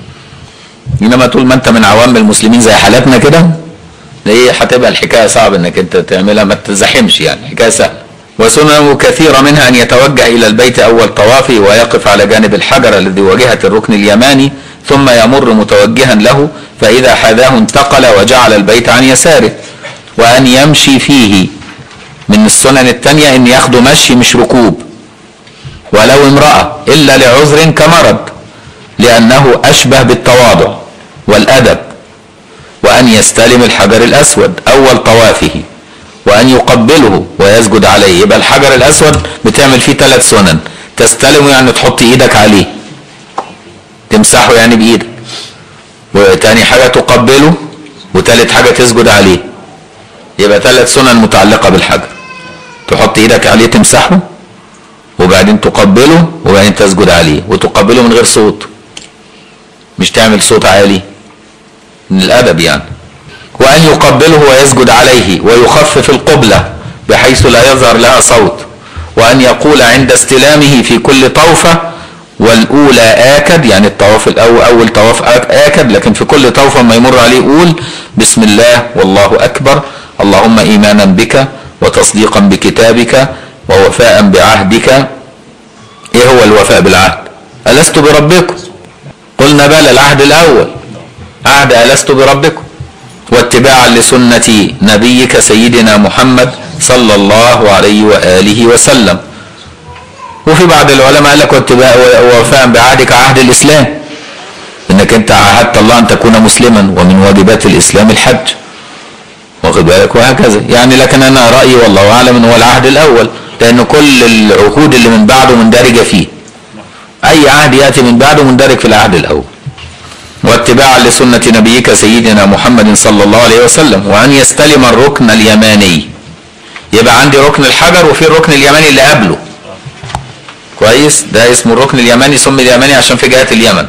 انما طول ما انت من عوام المسلمين زي حالاتنا كده هي هتبقى الحكايه صعب انك انت تعملها ما تزاحمش يعني الحكايه سهله وسنن كثيرة منها أن يتوجه إلى البيت أول طوافه ويقف على جانب الحجر الذي واجهة الركن اليماني ثم يمر متوجها له فإذا حذاه انتقل وجعل البيت عن يساره وأن يمشي فيه من السنن التانية أن ياخده مشي مش ركوب ولو امرأة إلا لعذر كمرض لأنه أشبه بالتواضع والأدب وأن يستلم الحجر الأسود أول طوافه وأن يقبله ويسجد عليه يبقى الحجر الأسود بتعمل فيه ثلاث سنن تستلمه يعني تحط إيدك عليه تمسحه يعني بإيدك وتاني حاجة تقبله وتالت حاجة تسجد عليه يبقى ثلاث سنن متعلقة بالحجر تحط إيدك عليه تمسحه وبعدين تقبله وبعدين تسجد عليه وتقبله من غير صوت مش تعمل صوت عالي من الأدب يعني وأن يقبله ويسجد عليه ويخفف القبلة بحيث لا يظهر لها صوت وأن يقول عند استلامه في كل طوفة والأولى آكد يعني الطواف الأول أول طواف آك- آكد لكن في كل طوفة ما يمر عليه يقول بسم الله والله أكبر اللهم إيمانا بك وتصديقا بكتابك ووفاء بعهدك إيه هو الوفاء بالعهد ألست بربكم قلنا بلى العهد الأول عهد ألست بربكم واتباعا لسنة نبيك سيدنا محمد صلى الله عليه وآله وسلم وفي بعض العلماء قال لك واتباع ووفاء بعهدك عهد الإسلام إنك أنت عاهدت الله أن تكون مسلما ومن واجبات الإسلام الحج واخد بالك وهكذا يعني لكن أنا رأيي والله أعلم أنه هو العهد الأول لأن كل العهود اللي من بعده مندرجة فيه أي عهد يأتي من بعده مندرج في العهد الأول واتباعا لسنة نبيك سيدنا محمد صلى الله عليه وسلم وأن يستلم الركن اليماني يبقى عندي ركن الحجر وفي الركن اليماني اللي قبله كويس ده اسمه الركن اليماني سمي اليماني عشان في جهة اليمن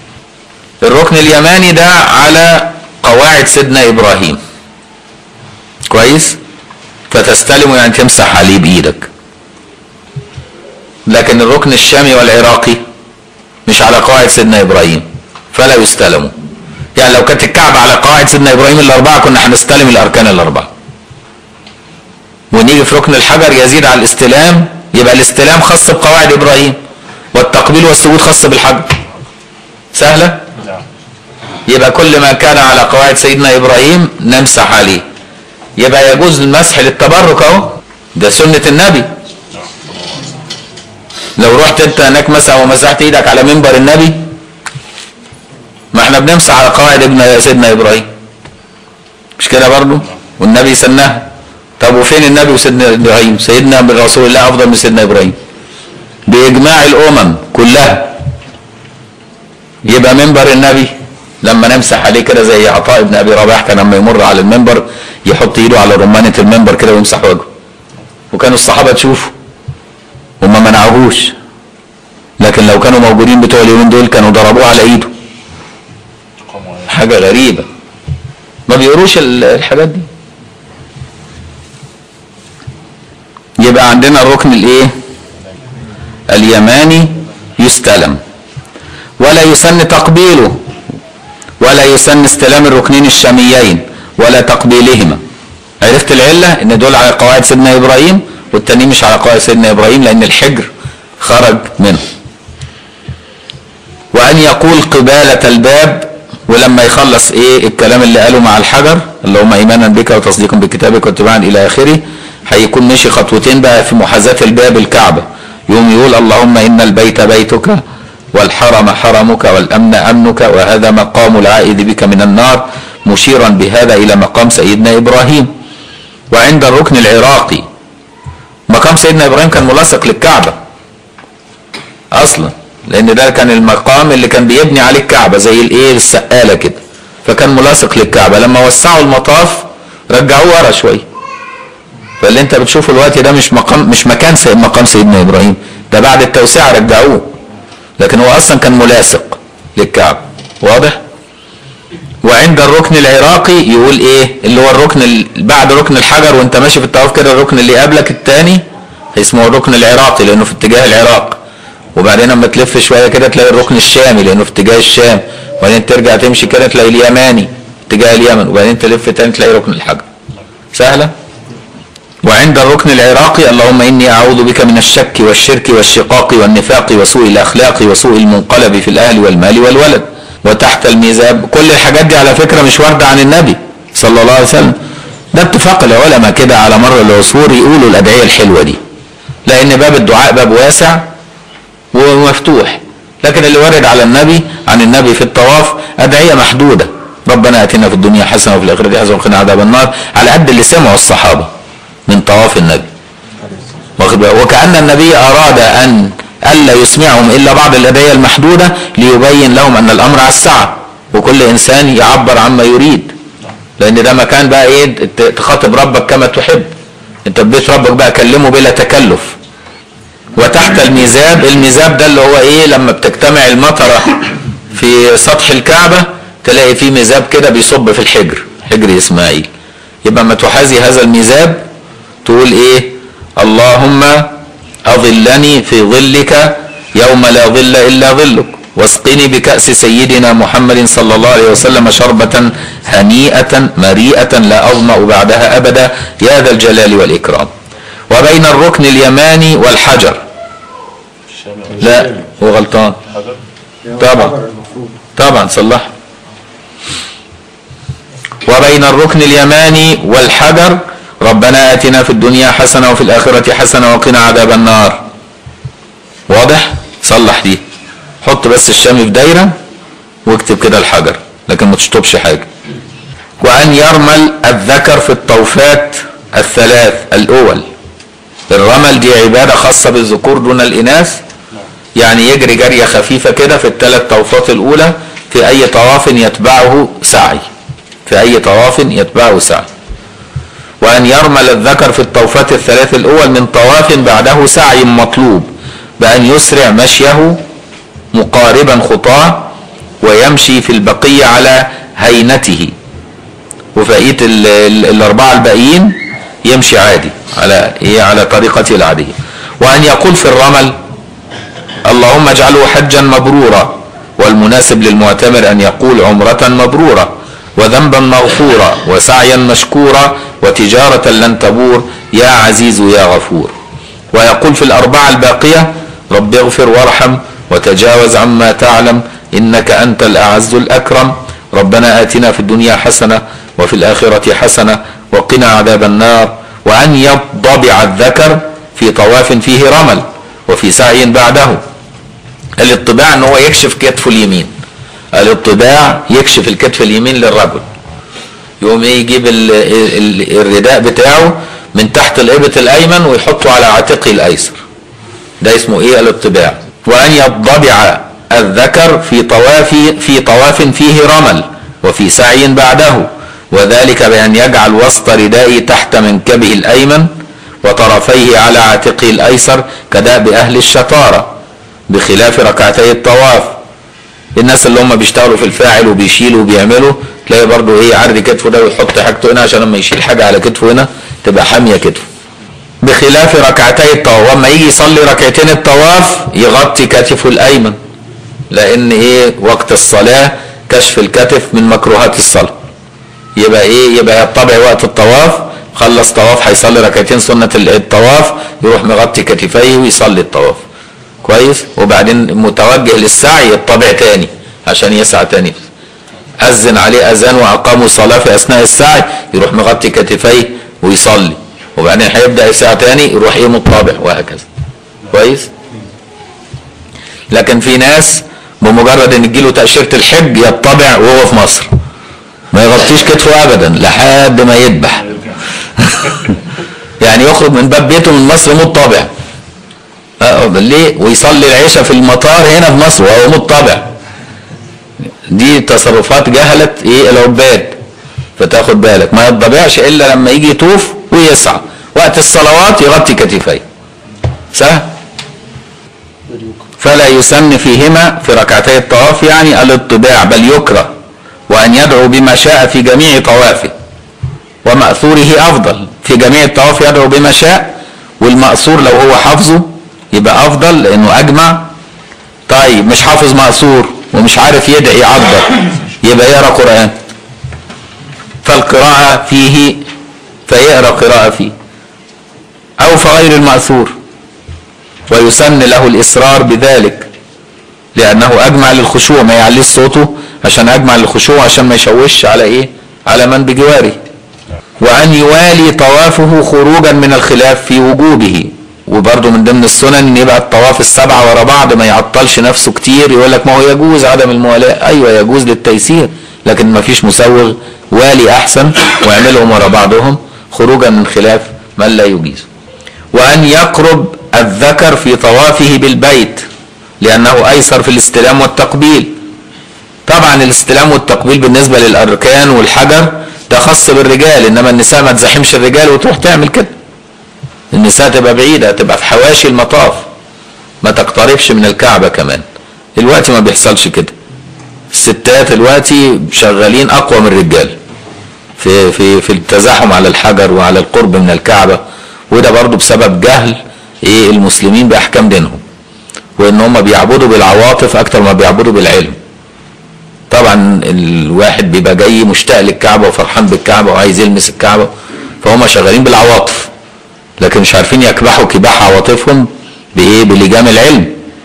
الركن اليماني ده على قواعد سيدنا إبراهيم كويس فتستلمه يعني تمسح عليه بايدك لكن الركن الشامي والعراقي مش على قواعد سيدنا ابراهيم فلا يستلموا يعني لو كانت الكعبة على قواعد سيدنا ابراهيم الاربعة كنا هنستلم الاركان الاربعة ونيجي في ركن الحجر يزيد على الاستلام يبقى الاستلام خاص بقواعد ابراهيم والتقبيل والسجود خاص بالحجر سهلة نعم يبقى كل ما كان على قواعد سيدنا ابراهيم نمسح عليه يبقى يجوز المسح للتبرك اهو ده سنة النبي لو رحت انت هناك مسح ومسحت ايدك على منبر النبي ما احنا بنمسح على قواعد ابن سيدنا ابراهيم مش كده برضه والنبي سنها طب وفين النبي وسيدنا ابراهيم سيدنا رسول الله افضل من سيدنا ابراهيم باجماع الامم كلها يبقى منبر النبي لما نمسح عليه كده زي عطاء بن ابي رباح كان لما يمر على المنبر يحط ايده على رمانه المنبر كده ويمسح وجهه وكانوا الصحابه تشوفه وما منعوهوش لكن لو كانوا موجودين بتوع اليومين دول كانوا ضربوه على ايده قاموا عليه. حاجه غريبه ما بيقروش ال- الحاجات دي يبقى عندنا الركن الايه اليماني يستلم ولا يسن تقبيله ولا يسن استلام الركنين الشاميين ولا تقبيلهما عرفت العلة ان دول على قواعد سيدنا ابراهيم والتاني مش على قواعد سيدنا ابراهيم لان الحجر خرج منه وان يقول قبالة الباب ولما يخلص ايه الكلام اللي قاله مع الحجر اللهم ايمانا بك وتصديقا بكتابك واتباعا الى اخره هيكون مشي خطوتين بقى في محاذاة الباب الكعبة يوم يقول اللهم ان البيت بيتك والحرم حرمك والامن امنك وهذا مقام العائد بك من النار مشيرا بهذا الى مقام سيدنا ابراهيم وعند الركن العراقي مقام سيدنا ابراهيم كان ملاصق للكعبه اصلا لان ده كان المقام اللي كان بيبني عليه الكعبه زي الايه السقاله كده فكان ملاصق للكعبه لما وسعوا المطاف رجعوه ورا شويه فاللي انت بتشوفه دلوقتي ده مش مقام مش مكان سي مقام سيدنا ابراهيم ده بعد التوسعه رجعوه لكن هو اصلا كان ملاصق للكعبه واضح وعند الركن العراقي يقول ايه اللي هو الركن ال- بعد ركن الحجر وانت ماشي في الطواف كده الركن اللي قبلك الثاني اسمه الركن العراقي لانه في اتجاه العراق وبعدين لما تلف شويه كده تلاقي الركن الشامي لانه في اتجاه الشام وبعدين ترجع تمشي كده تلاقي اليماني اتجاه اليمن وبعدين تلف تاني تلاقي ركن الحجر سهله وعند الركن العراقي اللهم اني اعوذ بك من الشك والشرك والشقاق والنفاق وسوء الاخلاق وسوء المنقلب في الاهل والمال والولد وتحت الميزاب كل الحاجات دي على فكره مش وارده عن النبي صلى الله عليه وسلم ده اتفاق العلماء كده على مر العصور يقولوا الادعيه الحلوه دي لان باب الدعاء باب واسع ومفتوح لكن اللي وارد على النبي عن النبي في الطواف ادعيه محدوده ربنا اتنا في الدنيا حسنه وفي الاخره حسنه وقنا عذاب النار على قد اللي سمعوا الصحابه من طواف النبي واخد بالك؟ وكأن النبي أراد أن ألا يسمعهم إلا بعض الأدعية المحدودة ليبين لهم أن الأمر على السعة وكل إنسان يعبر عما يريد لأن ده مكان بقى إيه ت- تخاطب ربك كما تحب أنت بيت ربك بقى كلمه بلا تكلف وتحت الميزاب الميزاب ده اللي هو إيه لما بتجتمع المطرة في سطح الكعبة تلاقي فيه ميزاب كده بيصب في الحجر حجر إسماعيل يبقى ما تحاذي هذا الميزاب تقول ايه اللهم اظلني في ظلك يوم لا ظل الا ظلك واسقني بكأس سيدنا محمد صلى الله عليه وسلم شربة هنيئة مريئة لا أظمأ بعدها أبدا يا ذا الجلال والإكرام وبين الركن اليماني والحجر الشامي لا هو غلطان حجر طبعا طبعا صلح وبين الركن اليماني والحجر ربنا آتنا في الدنيا حسنة وفي الآخرة حسنة وقنا عذاب النار واضح صلح دي حط بس الشام في دايرة واكتب كده الحجر لكن ما تشطبش حاجة وأن يرمل الذكر في الطوفات الثلاث الأول الرمل دي عبادة خاصة بالذكور دون الإناث يعني يجري جرية خفيفة كده في الثلاث طوفات الأولى في أي طواف يتبعه سعي في أي طواف يتبعه سعي وأن يرمل الذكر في الطوفات الثلاث الأول من طواف بعده سعي مطلوب بأن يسرع مشيه مقاربا خطاه ويمشي في البقية على هينته وبقيه ال- ال- الاربعه الباقيين يمشي عادي على ايه على طريقته العاديه وان يقول في الرمل اللهم اجعله حجا مبرورا والمناسب للمعتمر ان يقول عمره مبروره وذنبا مغفورا وسعيا مشكورا وتجاره لن تبور يا عزيز يا غفور ويقول في الاربعه الباقيه رب اغفر وارحم وتجاوز عما تعلم انك انت الاعز الاكرم ربنا اتنا في الدنيا حسنه وفي الاخره حسنه وقنا عذاب النار وان يضبع الذكر في طواف فيه رمل وفي سعي بعده الاطباع ان هو يكشف كتفه اليمين الاطباع يكشف الكتف اليمين للرجل يقوم ايه يجيب ال ال الرداء بتاعه من تحت الابط الايمن ويحطه على عاتقه الايسر ده اسمه ايه الاطباع وان يضبع الذكر في طواف في طواف فيه رمل وفي سعي بعده وذلك بان يجعل وسط ردائه تحت منكبه الايمن وطرفيه على عاتقه الايسر كدأب اهل الشطاره بخلاف ركعتي الطواف الناس اللي هم بيشتغلوا في الفاعل وبيشيلوا وبيعملوا تلاقي برضه ايه يعري كتفه ده ويحط حاجته هنا عشان لما يشيل حاجه على كتفه هنا تبقى حاميه كتفه بخلاف ركعتي الطواف واما يجي يصلي ركعتين الطواف يغطي كتفه الايمن لان ايه وقت الصلاه كشف الكتف من مكروهات الصلاه يبقى ايه يبقى يطبع وقت الطواف خلص طواف هيصلي ركعتين سنه الطواف يروح مغطي كتفيه ويصلي الطواف كويس وبعدين متوجه للسعي يطبع تاني عشان يسعى تاني أذن عليه أذان وأقاموا الصلاة في أثناء السعي يروح مغطي كتفيه ويصلي وبعدين هيبدأ يسعى تاني يروح إيه مطابع وهكذا كويس لكن في ناس بمجرد ان تجيله تأشيرة الحج يطبع وهو في مصر ما يغطيش كتفه ابدا لحد ما يذبح يعني يخرج من باب بيته من مصر مطبع آه، ليه ويصلي العشاء في المطار هنا في مصر وهو مطبع دي تصرفات جهلت ايه العباد فتاخد بالك ما يطبعش الا لما يجي يطوف ويسعى وقت الصلوات يغطي كتفيه سهل فلا يسن فيهما في ركعتي الطواف يعني الاطباع بل يكره وان يدعو بما شاء في جميع طوافه ومأثوره افضل في جميع الطواف يدعو بما شاء والمأثور لو هو حافظه يبقى افضل لانه اجمع طيب مش حافظ مأثور ومش عارف يدعي يعبر يبقى يقرا قرآن فالقراءة فيه فيقرا قراءة فيه او في غير المأثور ويسن له الإصرار بذلك لأنه أجمع للخشوع ما يعليش صوته عشان أجمع للخشوع عشان ما يشوش على إيه على من بجواره وأن يوالي طوافه خروجا من الخلاف في وجوبه وبرضه من ضمن السنن ان يبقى الطواف السبعه ورا بعض ما يعطلش نفسه كتير يقول لك ما هو يجوز عدم الموالاه ايوه يجوز للتيسير لكن ما فيش مسوغ والي احسن واعملهم ورا بعضهم خروجا من خلاف من لا يجيز وأن يقرب الذكر في طوافه بالبيت لأنه أيسر في الاستلام والتقبيل طبعا الاستلام والتقبيل بالنسبة للأركان والحجر ده خاص بالرجال إنما النساء ما تزاحمش الرجال وتروح تعمل كده النساء تبقى بعيدة تبقى في حواشي المطاف ما تقتربش من الكعبة كمان دلوقتي ما بيحصلش كده الستات دلوقتي شغالين أقوى من الرجال في في في التزاحم على الحجر وعلى القرب من الكعبة وده برضو بسبب جهل ايه المسلمين باحكام دينهم وان هم بيعبدوا بالعواطف اكتر ما بيعبدوا بالعلم طبعا الواحد بيبقى جاي مشتاق للكعبه وفرحان بالكعبه وعايز يلمس الكعبه فهم شغالين بالعواطف لكن مش عارفين يكبحوا كباح عواطفهم بايه بلجام العلم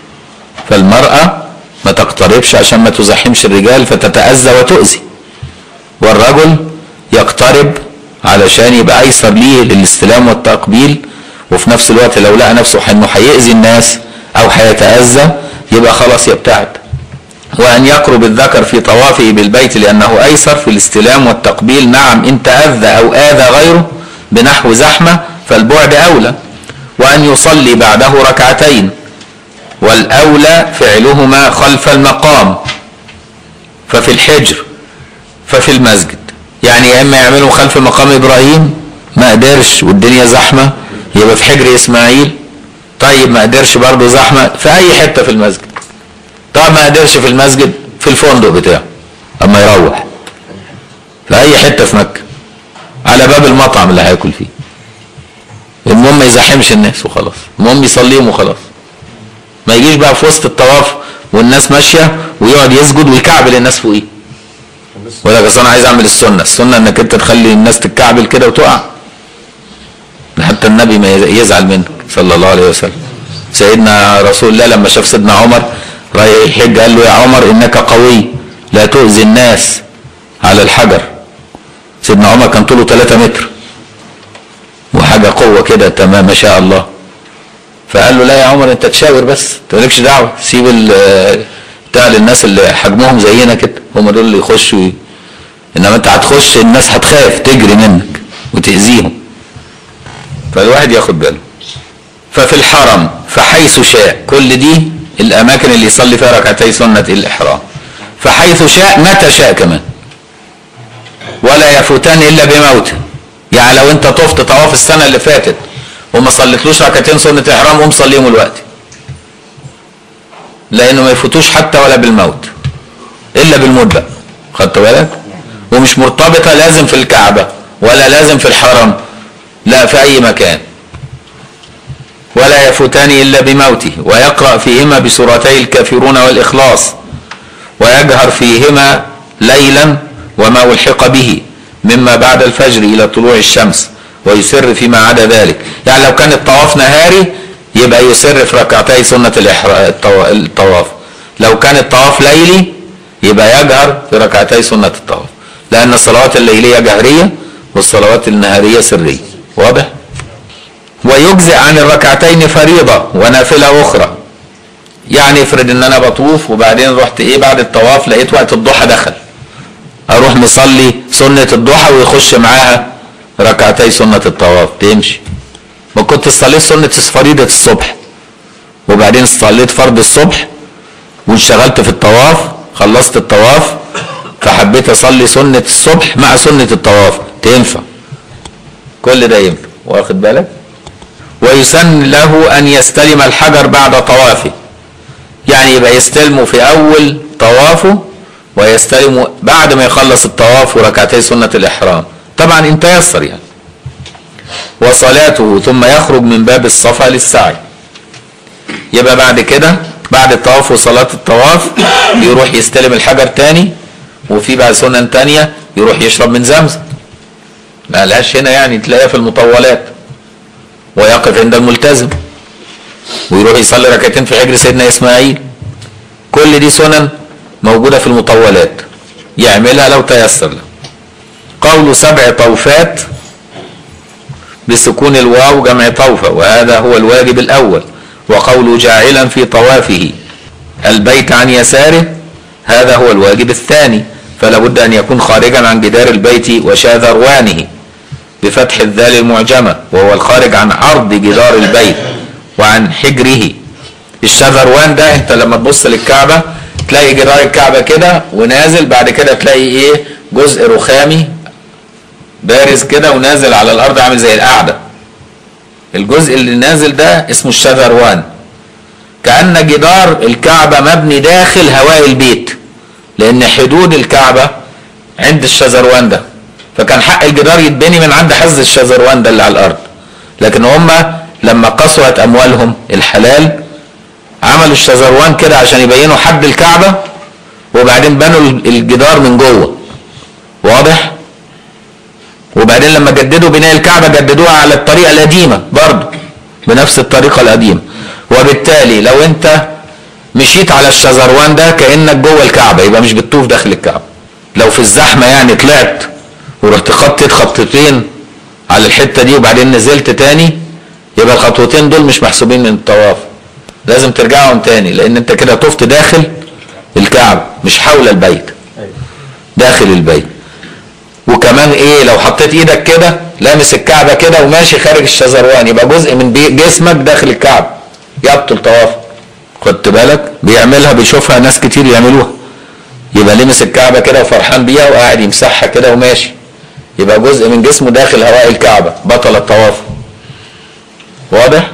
فالمراه ما تقتربش عشان ما تزاحمش الرجال فتتاذى وتؤذي والرجل يقترب علشان يبقى ايسر ليه للاستلام والتقبيل وفي نفس الوقت لو لقى نفسه انه هيأذي الناس او هيتأذى يبقى خلاص يبتعد وان يقرب الذكر في طوافه بالبيت لانه ايسر في الاستلام والتقبيل نعم ان تأذى او آذى غيره بنحو زحمة فالبعد اولى وان يصلي بعده ركعتين والاولى فعلهما خلف المقام ففي الحجر ففي المسجد يعني يا اما يعملوا خلف مقام ابراهيم ما قدرش والدنيا زحمه يبقى في حجر اسماعيل طيب ما قدرش برضه زحمه في اي حته في المسجد طب ما قدرش في المسجد في الفندق بتاعه اما يروح في اي حته في مكه على باب المطعم اللي هياكل فيه المهم ما يزاحمش الناس وخلاص المهم يصليهم وخلاص ما يجيش بقى في وسط الطواف والناس ماشيه ويقعد يسجد ويكعبل الناس فوقيه ولا بس انا عايز اعمل السنه السنه انك انت تخلي الناس تتكعبل كده وتقع ده حتى النبي ما يزعل منك صلى الله عليه وسلم سيدنا رسول الله لما شاف سيدنا عمر رايح الحج قال له يا عمر انك قوي لا تؤذي الناس على الحجر سيدنا عمر كان طوله 3 متر وحاجه قوه كده تمام ما شاء الله فقال له لا يا عمر انت تشاور بس انت مالكش دعوه سيب ال- بتاع للناس اللي حجمهم زينا كده هم دول اللي يخشوا ي- انما انت هتخش الناس هتخاف تجري منك وتاذيهم فالواحد ياخد باله ففي الحرم فحيث شاء كل دي الاماكن اللي يصلي فيها ركعتي سنه الاحرام فحيث شاء متى شاء كمان ولا يفوتان الا بموته يعني لو انت طفت طواف السنه اللي فاتت وما صليتلوش ركعتين سنه احرام قوم صليهم الوقت لانه ما يفوتوش حتى ولا بالموت الا بالموت بقى خدت بالك ومش مرتبطه لازم في الكعبه ولا لازم في الحرم لا في اي مكان ولا يفوتان الا بموته ويقرا فيهما بسورتي الكافرون والاخلاص ويجهر فيهما ليلا وما الحق به مما بعد الفجر الى طلوع الشمس ويسر فيما عدا ذلك يعني لو كان الطواف نهاري يبقى يسر في ركعتي سنة الإحرا- الطوا- الطواف لو كان الطواف ليلي يبقى يجهر في ركعتي سنة الطواف لأن الصلوات الليلية جهرية والصلوات النهارية سرية واضح؟ ويجزئ عن الركعتين فريضة ونافلة أخرى يعني افرض ان انا بطوف وبعدين رحت ايه بعد الطواف لقيت وقت الضحى دخل اروح مصلي سنة الضحى ويخش معاها ركعتي سنة الطواف تمشي ما كنت صليت سنة فريضة الصبح وبعدين صليت فرض الصبح وانشغلت في الطواف خلصت الطواف فحبيت اصلي سنة الصبح مع سنة الطواف تنفع كل ده ينفع واخد بالك ويسن له ان يستلم الحجر بعد طوافه يعني يبقى يستلمه في اول طوافه ويستلمه بعد ما يخلص الطواف وركعتي سنة الاحرام طبعا ان تيسر يعني وصلاته ثم يخرج من باب الصفا للسعي يبقى بعد كده بعد الطواف وصلاة الطواف يروح يستلم الحجر تاني وفي بقى سنن تانية يروح يشرب من زمزم ما لهاش هنا يعني تلاقيها في المطولات ويقف عند الملتزم ويروح يصلي ركعتين في حجر سيدنا اسماعيل كل دي سنن موجودة في المطولات يعملها لو تيسر له قول سبع طوفات بسكون الواو جمع طوفة وهذا هو الواجب الأول وقول جاعلا في طوافه البيت عن يساره هذا هو الواجب الثاني فلا بد أن يكون خارجا عن جدار البيت وشاذروانه بفتح الذال المعجمة وهو الخارج عن عرض جدار البيت وعن حجره الشذروان ده انت لما تبص للكعبة تلاقي جدار الكعبة كده ونازل بعد كده تلاقي ايه جزء رخامي بارز كده ونازل على الارض عامل زي القعده الجزء اللي نازل ده اسمه الشذروان كأن جدار الكعبة مبني داخل هواء البيت لأن حدود الكعبة عند الشذروان ده فكان حق الجدار يتبني من عند حز الشذروان ده اللي على الأرض لكن هم لما قسوت أموالهم الحلال عملوا الشذروان كده عشان يبينوا حد الكعبة وبعدين بنوا الجدار من جوه واضح؟ وبعدين لما جددوا بناء الكعبة جددوها على الطريقة القديمة برضه بنفس الطريقة القديمة وبالتالي لو انت مشيت على الشذروان ده كأنك جوه الكعبة يبقى مش بتطوف داخل الكعبة لو في الزحمة يعني طلعت ورحت خطيت خطتين على الحتة دي وبعدين نزلت تاني يبقى الخطوتين دول مش محسوبين من الطواف لازم ترجعهم تاني لان انت كده طفت داخل الكعبة مش حول البيت داخل البيت وكمان ايه لو حطيت ايدك كده لامس الكعبة كده وماشي خارج الشذروان يبقى جزء من بي- جسمك داخل الكعبة يبطل طواف خدت بالك بيعملها بيشوفها ناس كتير يعملوها يبقى لمس الكعبة كده وفرحان بيها وقاعد يمسحها كده وماشي يبقى جزء من جسمه داخل هواء الكعبة بطل الطواف واضح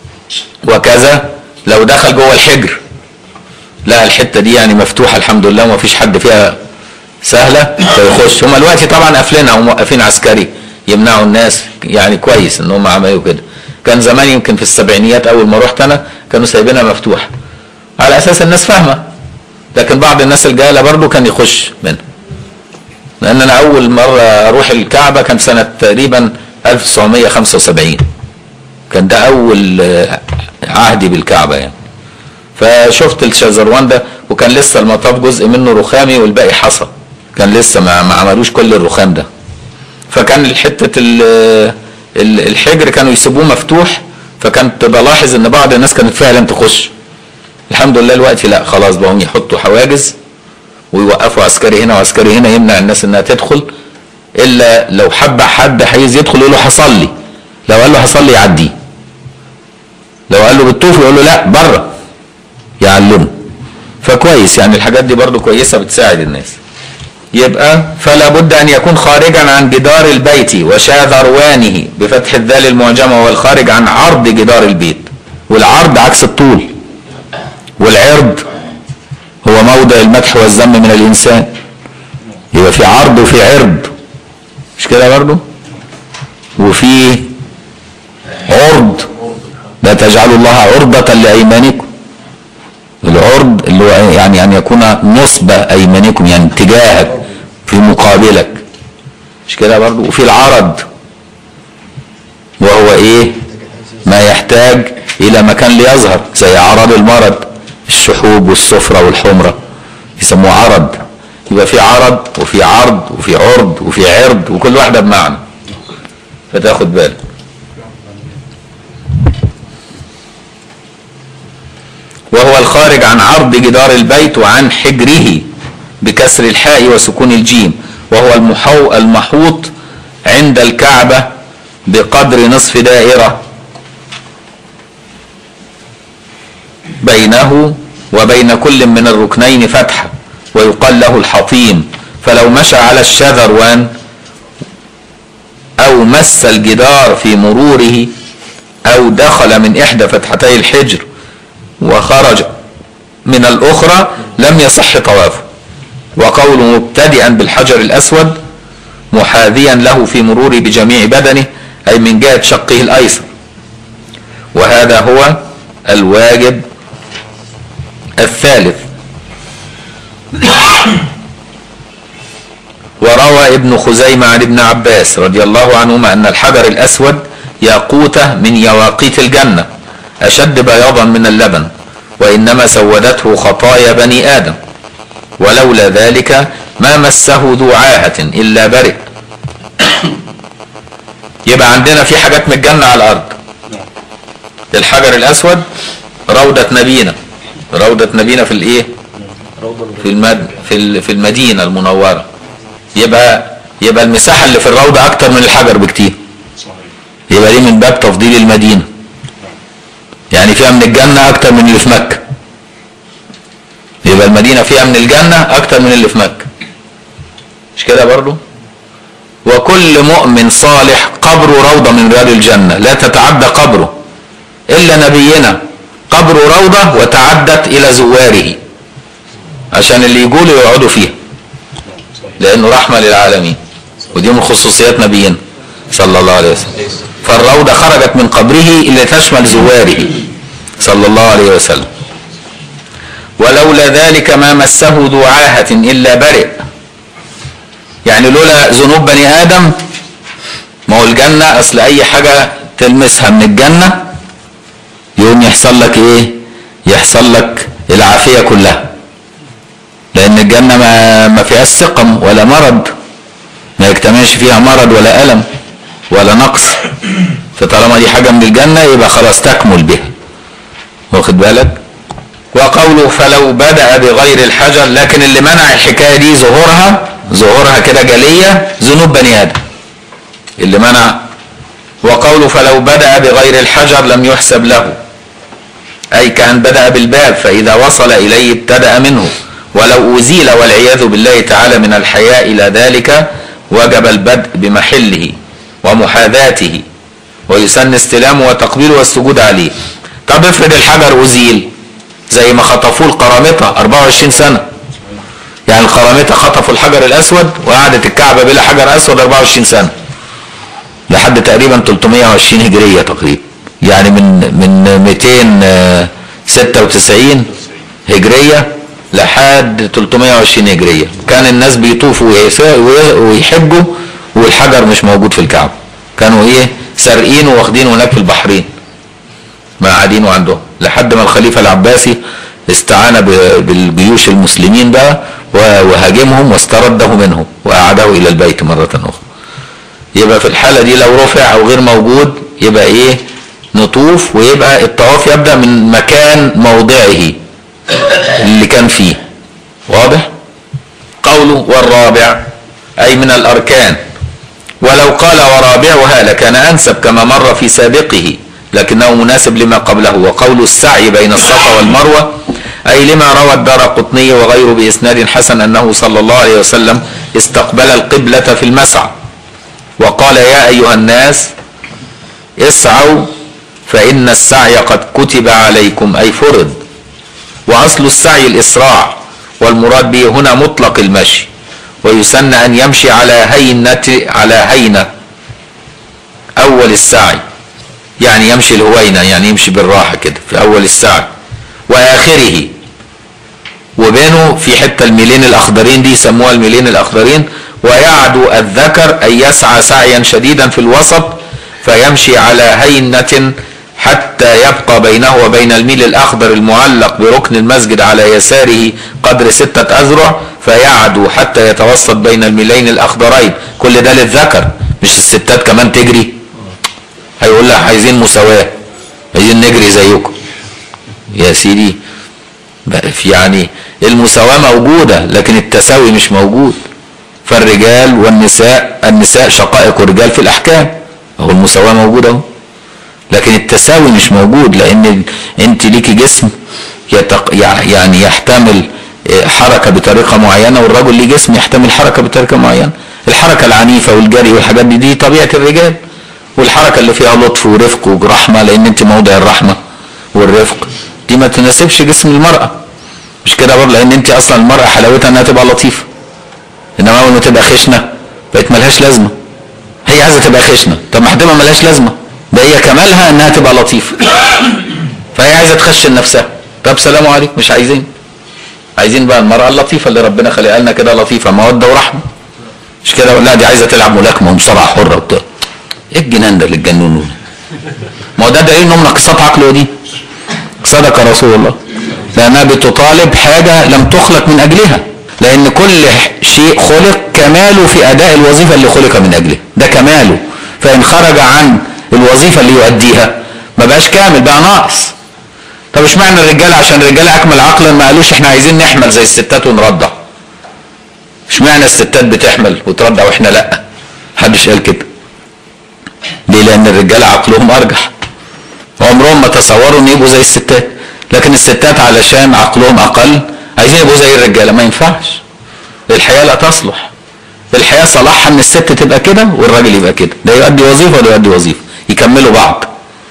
وكذا لو دخل جوه الحجر لا الحتة دي يعني مفتوحة الحمد لله وما فيش حد فيها سهلة فيخش هم دلوقتي طبعا قافلينها وموقفين عسكري يمنعوا الناس يعني كويس ان هم عملوا كده كان زمان يمكن في السبعينيات اول ما رحت انا كانوا سايبينها مفتوحه على اساس الناس فاهمه لكن بعض الناس الجهله برضه كان يخش منها لان انا اول مره اروح الكعبه كان سنه تقريبا 1975 كان ده اول آه، عهدي بالكعبه يعني فشفت الشازروان ده وكان لسه المطاف جزء منه رخامي والباقي حصى كان لسه ما, ما عملوش كل الرخام ده فكان حته ال- ال- الحجر كانوا يسيبوه مفتوح فكنت بلاحظ ان بعض الناس كانت فعلا تخش الحمد لله دلوقتي لا خلاص بقوا يحطوا حواجز ويوقفوا عسكري هنا وعسكري هنا يمنع الناس انها تدخل الا لو حب حد عايز يدخل يقول له هصلي لو قال له هصلي يعديه لو قال له بالطوف يقول له لا بره يعلمه فكويس يعني الحاجات دي برضو كويسه بتساعد الناس يبقى فلا بد ان يكون خارجا عن جدار البيت وشاذروانه بفتح الذال المعجمه والخارج عن عرض جدار البيت والعرض عكس الطول والعرض هو موضع المدح والذم من الانسان يبقى في عرض وفي عرض مش كده برضو وفي عرض لا تجعلوا الله عرضة لأيمانكم العرض اللي هو يعني أن يكون نصب أيمانكم يعني تجاهك في مقابلك مش كده برضو وفي العرض وهو ايه ما يحتاج الى مكان ليظهر زي اعراض المرض الشحوب والصفرة والحمرة يسموه عرض يبقى في عرض وفي عرض وفي عرض وفي عرض وكل واحدة بمعنى فتاخد بالك وهو الخارج عن عرض جدار البيت وعن حجره بكسر الحاء وسكون الجيم وهو المحو المحوط عند الكعبة بقدر نصف دائرة بينه وبين كل من الركنين فتحة ويقال له الحطيم فلو مشى على الشذروان أو مس الجدار في مروره أو دخل من إحدى فتحتي الحجر وخرج من الأخرى لم يصح طوافه وقوله مبتدئا بالحجر الأسود محاذيا له في مروره بجميع بدنه أي من جهة شقه الأيسر وهذا هو الواجب الثالث وروى ابن خزيمة عن ابن عباس رضي الله عنهما أن الحجر الأسود ياقوتة من يواقيت الجنة أشد بياضا من اللبن وإنما سودته خطايا بني آدم ولولا ذلك ما مسه ذو عاهة إلا برئ يبقى عندنا في حاجات من الجنة على الأرض الحجر الأسود روضة نبينا روضة نبينا في الإيه؟ في المد في ال- في المدينة المنورة يبقى يبقى المساحة اللي في الروضة أكتر من الحجر بكتير صحيح يبقى دي من باب تفضيل المدينة يعني فيها من الجنة أكتر من اللي في مكة يبقى المدينة فيها من الجنة أكتر من اللي في مكة مش كده برضو وكل مؤمن صالح قبره روضة من رياض الجنة لا تتعدى قبره إلا نبينا قبره روضة وتعدت إلى زواره عشان اللي يقولوا يقعدوا فيها صحيح لأنه رحمة للعالمين ودي من خصوصيات نبينا صلى الله عليه وسلم فالروضة خرجت من قبره إلى تشمل زواره صلى الله عليه وسلم ولولا ذلك ما مسه ذو عاهة إلا برئ يعني لولا ذنوب بني آدم ما هو الجنة أصل أي حاجة تلمسها من الجنة يقوم يحصل لك إيه يحصل لك العافية كلها لأن الجنة ما, ما فيهاش سقم ولا مرض ما يجتمعش فيها مرض ولا ألم ولا نقص فطالما دي حاجة من الجنة يبقى خلاص تكمل بها واخد بالك وقوله فلو بدأ بغير الحجر لكن اللي منع الحكاية دي ظهورها ظهورها كده جلية ذنوب بني آدم اللي منع وقوله فلو بدأ بغير الحجر لم يحسب له أي كأن بدأ بالباب فإذا وصل إليه ابتدأ منه ولو أزيل والعياذ بالله تعالى من الحياء إلى ذلك وجب البدء بمحله ومحاذاته ويسن استلامه وتقبيله والسجود عليه طب افرض الحجر أزيل زي ما خطفوه القرامطة 24 سنة يعني القرامطة خطفوا الحجر الأسود وقعدت الكعبة بلا حجر أسود 24 سنة لحد تقريبا 320 هجريه تقريبا يعني من من 296 هجريه لحد 320 هجريه كان الناس بيطوفوا ويسا- وي- ويحجوا والحجر مش موجود في الكعبه كانوا ايه سارقينه واخدينه هناك في البحرين ما قاعدين عندهم لحد ما الخليفه العباسي استعان ب- بالجيوش المسلمين بقى و- وهاجمهم واسترده منهم واعاده الى البيت مره اخرى يبقى في الحاله دي لو رفع او غير موجود يبقى ايه نطوف ويبقى الطواف يبدا من مكان موضعه اللي كان فيه واضح قوله والرابع اي من الاركان ولو قال ورابعها لكان انسب كما مر في سابقه لكنه مناسب لما قبله وقول السعي بين الصفا والمروه اي لما روى الدار قطني وغيره باسناد حسن انه صلى الله عليه وسلم استقبل القبله في المسعى وقال يا ايها الناس اسعوا فان السعي قد كتب عليكم اي فرض واصل السعي الاسراع والمراد به هنا مطلق المشي ويسن ان يمشي على هينة على هينة اول السعي يعني يمشي الهوينة يعني يمشي بالراحة كده في اول السعي واخره وبينه في حتة الميلين الاخضرين دي يسموها الميلين الاخضرين ويعدو الذكر اي يسعى سعيا شديدا في الوسط فيمشي على هينة حتى يبقى بينه وبين الميل الاخضر المعلق بركن المسجد على يساره قدر ستة اذرع فيعدو حتى يتوسط بين الميلين الاخضرين كل ده للذكر مش الستات كمان تجري هيقول لها عايزين مساواة عايزين نجري زيكم يا سيدي بقى في يعني المساواة موجودة لكن التساوي مش موجود فالرجال والنساء النساء شقائق الرجال في الأحكام هو المساواة موجودة اهو لكن التساوي مش موجود لأن أنت ليكي جسم يتق يعني يحتمل حركة بطريقة معينة والرجل ليه جسم يحتمل حركة بطريقة معينة الحركة العنيفة والجري والحاجات دي دي طبيعة الرجال والحركة اللي فيها لطف ورفق ورحمة لأن أنت موضع الرحمة والرفق دي ما تناسبش جسم المرأة مش كده برضه لأن أنت أصلا المرأة حلاوتها إنها تبقى لطيفة إنما أول ما تبقى خشنة بقت ملهاش لازمة هي عايزة تبقى خشنة طب ما هتبقى ملهاش لازمة ده هي كمالها إنها تبقى لطيفة فهي عايزة تخشن نفسها طب سلام عليكم مش عايزين عايزين بقى المرأة اللطيفة اللي ربنا خلقها لنا كده لطيفة مودة ورحمة مش كده لا دي عايزة تلعب ملاكمة ومصارعة حرة وبتاع ايه الجنان ده اللي اتجننوا ما هو ده دليل انهم ناقصات عقل ودين صدق رسول الله لانها بتطالب حاجة لم تخلق من اجلها لان كل شيء خلق كماله في اداء الوظيفة اللي خلق من اجلها ده كماله فان خرج عن الوظيفة اللي يؤديها ما بقاش كامل بقى ناقص طب اشمعنى الرجاله عشان الرجاله اكمل عقلا ما قالوش احنا عايزين نحمل زي الستات ونرضع اشمعنى الستات بتحمل وترضع واحنا لا محدش قال كده ليه لان الرجاله عقلهم ارجح عمرهم ما تصوروا ان يبقوا زي الستات لكن الستات علشان عقلهم اقل عايزين يبقوا زي الرجاله ما ينفعش الحياه لا تصلح الحياه صلاحها ان الست تبقى كده والراجل يبقى كده ده يؤدي وظيفه وده يؤدي وظيفه يكملوا بعض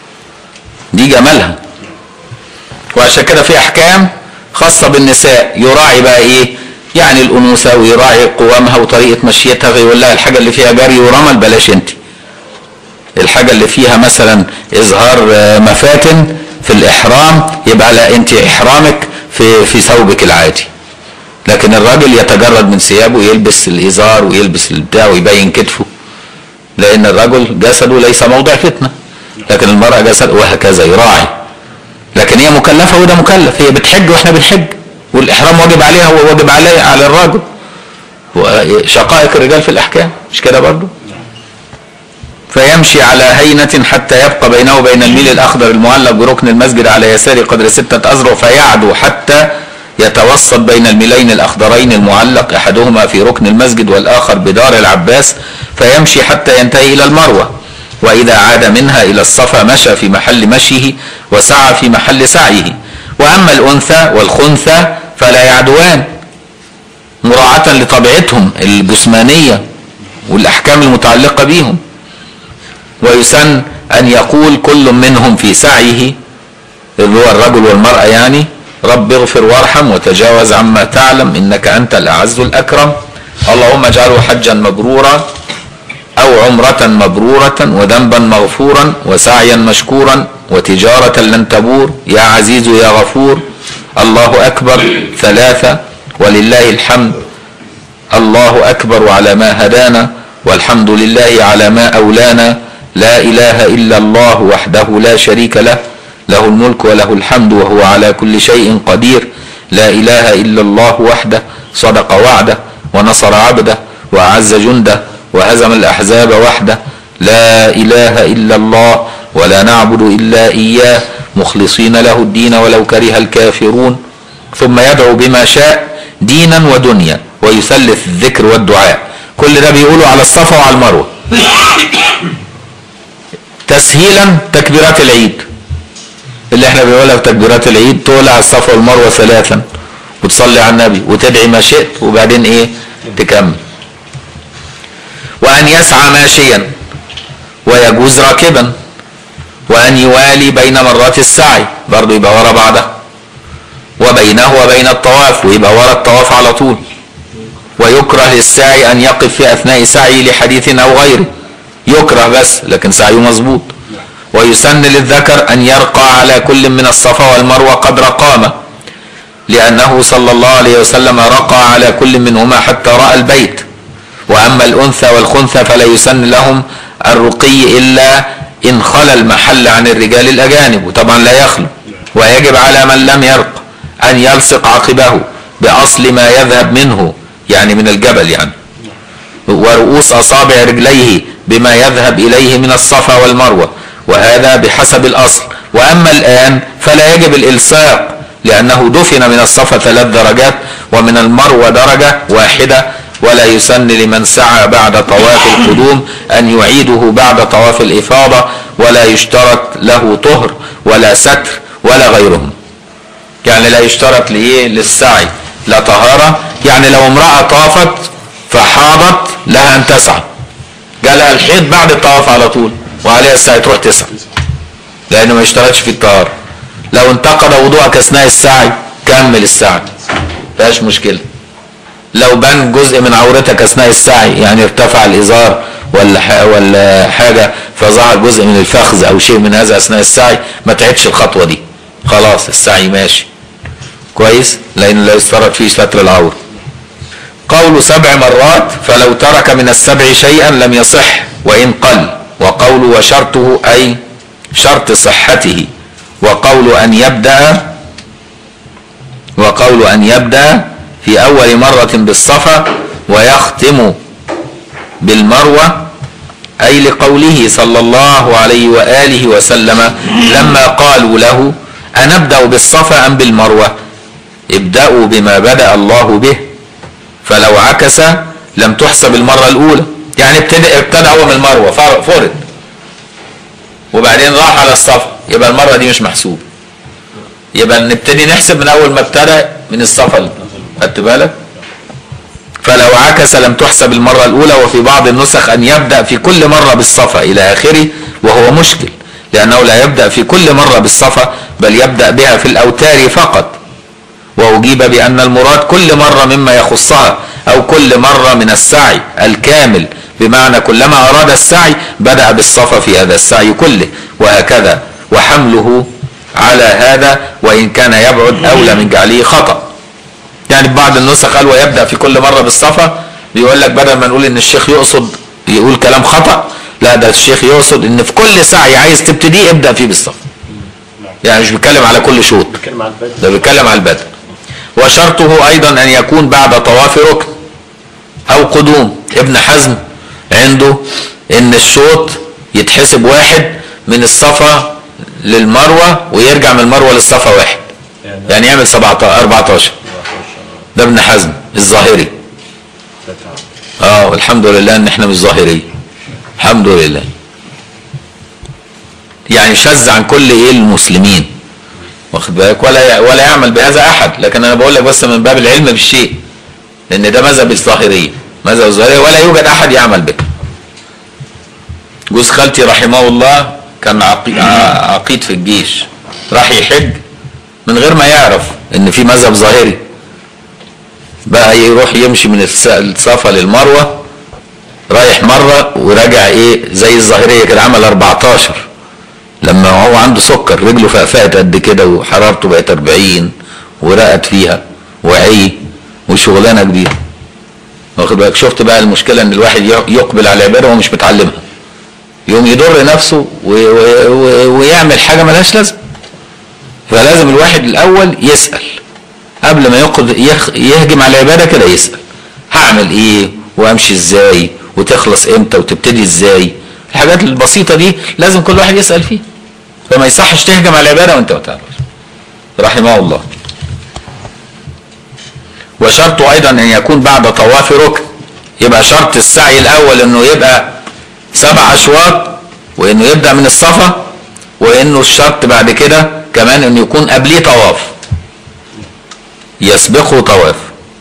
دي جمالها وعشان كده في احكام خاصه بالنساء يراعي بقى ايه يعني الانوثه ويراعي قوامها وطريقه مشيتها فيقول لها الحاجه اللي فيها جري ورمل بلاش انت الحاجه اللي فيها مثلا اظهار مفاتن في الاحرام يبقى لا انت احرامك في في ثوبك العادي لكن الراجل يتجرد من ثيابه يلبس الازار ويلبس البتاع ويبين كتفه لان الرجل جسده ليس موضع فتنه لكن المراه جسد وهكذا يراعي لكن هي مكلفه وده مكلف هي بتحج واحنا بنحج والاحرام واجب عليها وواجب عليه على الراجل شقائق الرجال في الاحكام مش كده برضه فيمشي على هينة حتى يبقى بينه وبين الميل الأخضر المعلق بركن المسجد على يساره قدر ستة أذرع فيعدو حتى يتوسط بين الميلين الأخضرين المعلق أحدهما في ركن المسجد والآخر بدار العباس فيمشي حتى ينتهي إلى المروة وإذا عاد منها إلى الصفا مشى في محل مشيه وسعى في محل سعيه وأما الأنثى والخنثى فلا يعدوان مراعاة لطبيعتهم الجسمانية والأحكام المتعلقة بهم ويسن أن يقول كل منهم في سعيه اللي هو الرجل والمرأة يعني رب اغفر وارحم وتجاوز عما تعلم إنك أنت الأعز الأكرم اللهم اجعله حجا مبرورا أو أو عمرة مبرورة وذنبا مغفورا وسعيا مشكورا وتجارة لن تبور يا عزيز يا غفور الله أكبر ثلاثة ولله الحمد الله أكبر على ما هدانا والحمد لله على ما أولانا لا إله إلا الله وحده لا شريك له له الملك وله الحمد وهو على كل شيء قدير لا إله إلا الله وحده صدق وعده ونصر عبده وأعز جنده وهزم الأحزاب وحده لا إله إلا الله ولا نعبد إلا إياه مخلصين له الدين ولو كره الكافرون ثم يدعو بما شاء دينا ودنيا ويثلث الذكر والدعاء كل ده بيقوله على الصفا وعلى المروه تسهيلا تكبيرات العيد اللي احنا بنقولها في تكبيرات العيد تقول على الصفا والمروه ثلاثا وتصلي على النبي وتدعي ما شئت وبعدين ايه تكمل وان يسعى ماشيا ويجوز راكبا وان يوالي بين مرات السعي برضه يبقى ورا بعضها وبينه وبين الطواف ويبقى ورا الطواف على طول ويكره للساعي ان يقف في اثناء سعيه لحديث او غيره يكره بس لكن سعيه مظبوط ويسن للذكر ان يرقى على كل من الصفا والمروه قدر قامه لانه صلى الله عليه وسلم رقى على كل منهما حتى راى البيت واما الانثى والخنثى فلا يسن لهم الرقي الا ان خلى المحل عن الرجال الاجانب وطبعا لا يخلو ويجب على من لم يرق ان يلصق عقبه باصل ما يذهب منه يعني من الجبل يعني ورؤوس اصابع رجليه بما يذهب اليه من الصفا والمروه وهذا بحسب الاصل واما الان فلا يجب الالصاق لانه دفن من الصفا ثلاث درجات ومن المروه درجه واحده ولا يسن لمن سعى بعد طواف القدوم ان يعيده بعد طواف الافاضه ولا يشترط له طهر ولا ستر ولا غيرهم يعني لا يشترط لايه للسعي لا طهاره يعني لو امراه طافت فحاضت لها ان تسعى جالها الحيض بعد الطواف على طول وعليها السعي تروح تسعى لانه ما يشترطش في الطهاره لو انتقد وضوءك اثناء السعي كمل السعي فيهاش مشكله لو بان جزء من عورتك اثناء السعي يعني ارتفع الازار ولا ح- ولا حاجه فظهر جزء من الفخذ او شيء من هذا اثناء السعي ما تعيدش الخطوه دي خلاص السعي ماشي كويس لان لا يشترط فيه ستر العوره قول سبع مرات فلو ترك من السبع شيئا لم يصح وان قل وقول وشرطه اي شرط صحته وقول ان يبدا وقول ان يبدا في اول مره بالصفا ويختم بالمروه اي لقوله صلى الله عليه واله وسلم لما قالوا له انبدا بالصفا ام بالمروه ابداوا بما بدا الله به فلو عكس لم تحسب المره الاولى يعني ابتدى ابتدى هو من المروه فر- فرض وبعدين راح على الصفا يبقى المره دي مش محسوب يبقى نبتدي نحسب من اول ما ابتدى من الصفا خدت بالك فلو عكس لم تحسب المره الاولى وفي بعض النسخ ان يبدا في كل مره بالصفا الى اخره وهو مشكل لانه لا يبدا في كل مره بالصفا بل يبدا بها في الاوتار فقط وأجيب بأن المراد كل مرة مما يخصها أو كل مرة من السعي الكامل بمعنى كلما أراد السعي بدأ بالصفا في هذا السعي كله وهكذا وحمله على هذا وإن كان يبعد أولى من جعله خطأ يعني بعض النسخ قال ويبدأ في كل مرة بالصفا بيقول لك بدل ما نقول إن الشيخ يقصد يقول كلام خطأ لا ده الشيخ يقصد إن في كل سعي عايز تبتديه ابدأ فيه بالصفا يعني مش بيتكلم على كل شوط بتكلم عن البدء ده بيتكلم على البدء وشرطه ايضا ان يكون بعد طواف ركن او قدوم ابن حزم عنده ان الشوط يتحسب واحد من الصفا للمروه ويرجع من المروه للصفا واحد يعني يعمل 17 14 ده ابن حزم الظاهري اه والحمد لله ان احنا مش ظاهري الحمد لله يعني شذ عن كل ايه المسلمين واخد بالك ولا ولا يعمل بهذا احد لكن انا بقول لك بس من باب العلم بالشيء لان ده مذهب الظاهريه مذهب الظاهريه ولا يوجد احد يعمل به جوز خالتي رحمه الله كان عقي- ع- عقيد في الجيش راح يحج من غير ما يعرف ان في مذهب ظاهري بقى يروح يمشي من الس- الصفا للمروه رايح مرة وراجع ايه زي الظاهرية كده عمل 14 لما هو عنده سكر رجله فقفقت قد كده وحرارته بقت 40 ورقت فيها وعي وشغلانة جديدة واخد بالك شفت بقى المشكلة ان الواحد يقبل على العبادة وهو مش متعلمها يقوم يضر نفسه و- و- و- ويعمل حاجة ملهاش لازمة فلازم الواحد الاول يسأل قبل ما يقض يخ- يهجم على العبادة كده يسأل هعمل ايه وامشي ازاي وتخلص امتى وتبتدي ازاي الحاجات البسيطة دي لازم كل واحد يسأل فيها فما يصحش تهجم على العبادة وانت ما تعرفش رحمه الله وشرط ايضا ان يكون بعد طواف ركن يبقى شرط السعي الاول انه يبقى سبع اشواط وانه يبدا من الصفا وانه الشرط بعد كده كمان انه يكون قبليه طواف يسبقه طواف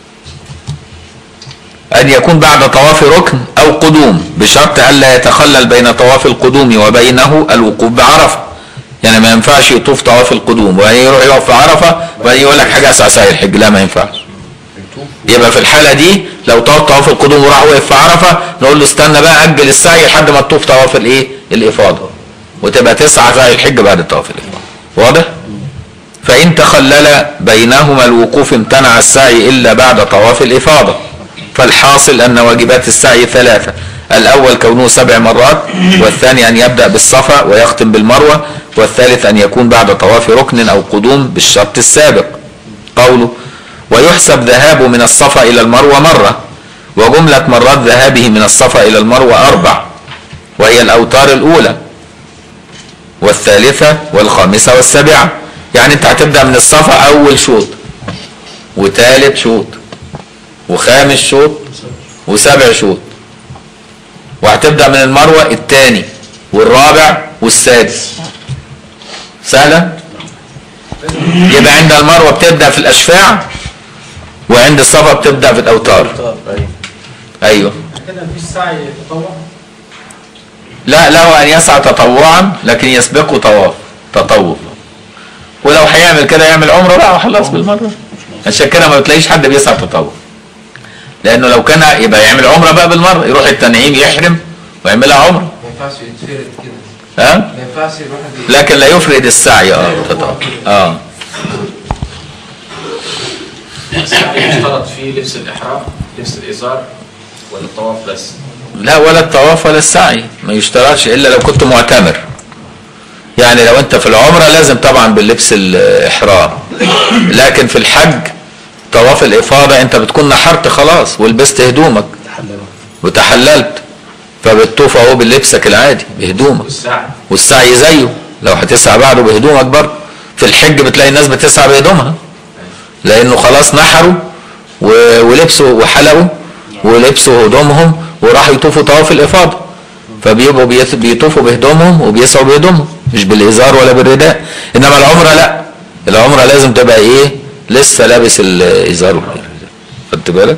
أن يكون بعد طواف ركن أو قدوم بشرط ألا يتخلل بين طواف القدوم وبينه الوقوف بعرفة يعني ما ينفعش يطوف طواف القدوم وبعدين يروح يقف في عرفة وبعدين يقول لك حاجة أسعى سعي الحج لا ما ينفعش يبقى في الحالة دي لو طاف طواف القدوم وراح وقف في عرفة نقول له استنى بقى أجل السعي لحد ما تطوف طواف الإيه؟ الإفاضة وتبقى تسعى سعي الحج بعد طواف الإفاضة واضح؟ فإن تخلل بينهما الوقوف امتنع السعي إلا بعد طواف الإفاضة فالحاصل أن واجبات السعي ثلاثة الأول كونه سبع مرات والثاني أن يبدأ بالصفا ويختم بالمروة والثالث أن يكون بعد طواف ركن أو قدوم بالشرط السابق قوله ويحسب ذهابه من الصفا إلى المروة مرة وجملة مرات ذهابه من الصفا إلى المروة أربع وهي الأوتار الأولى والثالثة والخامسة والسابعة يعني أنت هتبدأ من الصفا أول شوط وثالث شوط وخامس شوط وسبع شوط وهتبدأ من المروة الثاني والرابع والسادس سهلة يبقى عند المروة بتبدأ في الأشفاع وعند الصفا بتبدأ في الأوتار أيوه كده مفيش سعي تطوع لا له أن يسعى تطوعا لكن يسبقه طواف تطوع ولو هيعمل كده يعمل عمره بقى وخلاص بالمرة عشان كده ما بتلاقيش حد بيسعى تطوع لأنه لو كان يبقى يعمل عمرة بقى بالمرة يروح التنعيم يحرم ويعملها عمرة ما ينفعش يتفرد كده ها ما ينفعش الواحد ي- لكن لا يفرد السعي اه تطوع اه السعي يشترط فيه لبس الإحرام لبس الإزار ولا الطواف بس لا ولا الطواف ولا السعي ما يشترطش الا لو كنت معتمر يعني لو انت في العمره لازم طبعا باللبس الاحرام لكن في الحج طواف الافاضه انت بتكون نحرت خلاص ولبست هدومك وتحللت فبتطوف اهو بلبسك العادي بهدومك والسعي والسعي زيه لو هتسعى بعده بهدومك برضه في الحج بتلاقي الناس بتسعى بهدومها لانه خلاص نحروا و- ولبسوا وحلقوا ولبسوا هدومهم وراحوا يطوفوا طواف الافاضه فبيبقوا بيت- بيطوفوا بهدومهم وبيسعوا بهدومهم مش بالازار ولا بالرداء انما العمره لا العمره لازم تبقى ايه لسه لابس الازار والرداء خدت بالك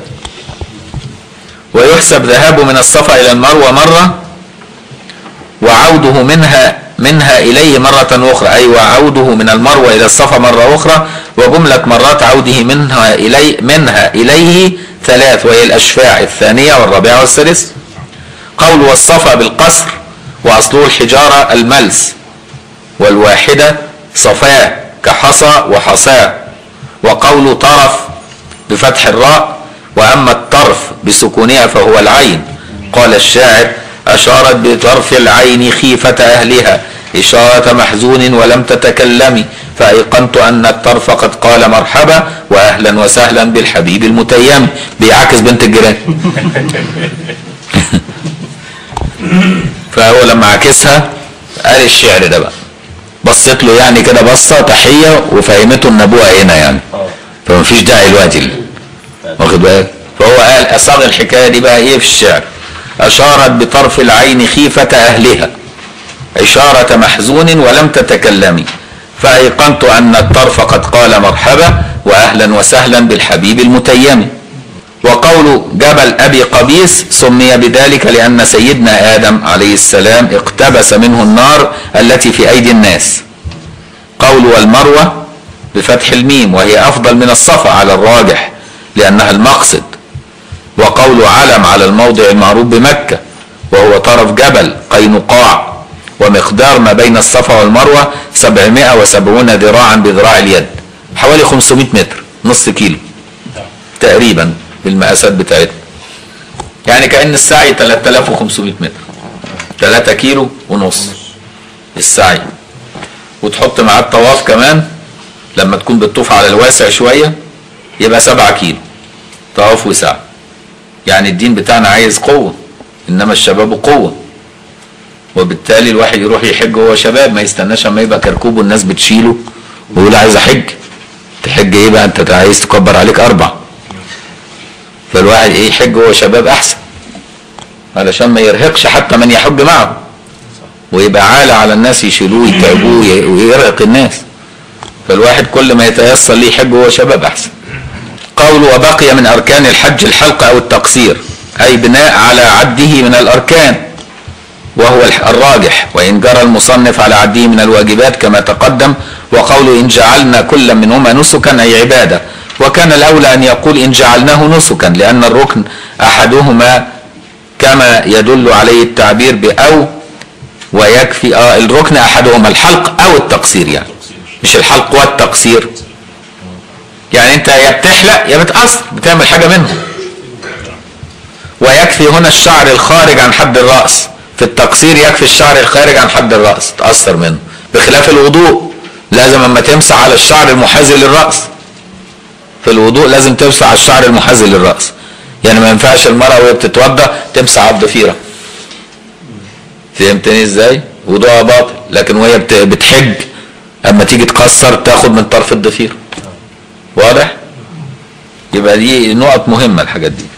ويحسب ذهابه من الصفا الى المروه مره وعوده منها منها إليه مرة أخرى أي وعوده من المروة إلى الصفا مرة أخرى وجملة مرات عوده منها إلي منها إليه ثلاث وهي الأشفاع الثانية والرابعة والسادسة قول والصفا بالقصر وأصله الحجارة الملس والواحدة صفاه كحصى وحصاه وقول طرف بفتح الراء وأما الطرف بسكونها فهو العين قال الشاعر أشارت بطرف العين خيفة أهلها إشارة محزون ولم تتكلمي فأيقنت أن الطرف قد قال مرحبا وأهلا وسهلا بالحبيب المتيم بيعاكس بنت الجيران فهو لما عاكسها قال الشعر ده بقى بصت له يعني كده بصة تحية وفهمته ان ابوها هنا يعني فمفيش داعي الوقت اللي واخد بالك فهو قال اصاغ الحكايه دي بقى ايه في الشعر اشارت بطرف العين خيفه اهلها اشاره محزون ولم تتكلمي فايقنت ان الطرف قد قال مرحبا واهلا وسهلا بالحبيب المتيم وقول جبل ابي قبيس سمي بذلك لان سيدنا ادم عليه السلام اقتبس منه النار التي في ايدي الناس قول والمروه بفتح الميم وهي افضل من الصفا على الراجح لانها المقصد وقول علم على الموضع المعروف بمكة وهو طرف جبل قينقاع ومقدار ما بين الصفا والمروة 770 ذراعا بذراع اليد حوالي 500 متر نص كيلو تقريبا بالمقاسات بتاعتنا يعني كأن السعي 3500 متر 3 كيلو ونص السعي وتحط معاه الطواف كمان لما تكون بتطوف على الواسع شوية يبقى 7 كيلو طواف وسعي يعني الدين بتاعنا عايز قوة إنما الشباب قوة وبالتالي الواحد يروح يحج وهو شباب ما يستناش اما يبقى كركوب والناس بتشيله ويقول عايز احج تحج ايه بقى انت عايز تكبر عليك اربع فالواحد ايه يحج وهو شباب احسن علشان ما يرهقش حتى من يحج معه ويبقى عالة على الناس يشيلوه يتعبوه وي- ويرهق الناس فالواحد كل ما يتيسر ليه يحج وهو شباب احسن قول وبقي من اركان الحج الحلق او التقصير اي بناء على عده من الاركان وهو الح- الراجح وإن جرى المصنف على عده من الواجبات كما تقدم وقول إن جعلنا كل منهما نسكا أي عبادة وكان الأولى أن يقول إن جعلناه نسكا لأن الركن أحدهما كما يدل عليه التعبير بأو ويكفي آه الركن أحدهما الحلق أو التقصير يعني مش الحلق والتقصير يعني أنت يا بتحلق يا بتقصر بتعمل حاجة منهم ويكفي هنا الشعر الخارج عن حد الرأس في التقصير يكفي الشعر الخارج عن حد الرأس تأثر منه بخلاف الوضوء لازم اما تمسح على الشعر المحاذي للرأس في الوضوء لازم تمسح على الشعر المحاذي للرأس يعني ما ينفعش المرأة وهي بتتوضى تمسح على الضفيرة فهمتني ازاي؟ وضوءها باطل لكن وهي بت- بتحج اما تيجي تقصر تاخد من طرف الضفيرة واضح؟ يبقى دي نقط مهمة الحاجات دي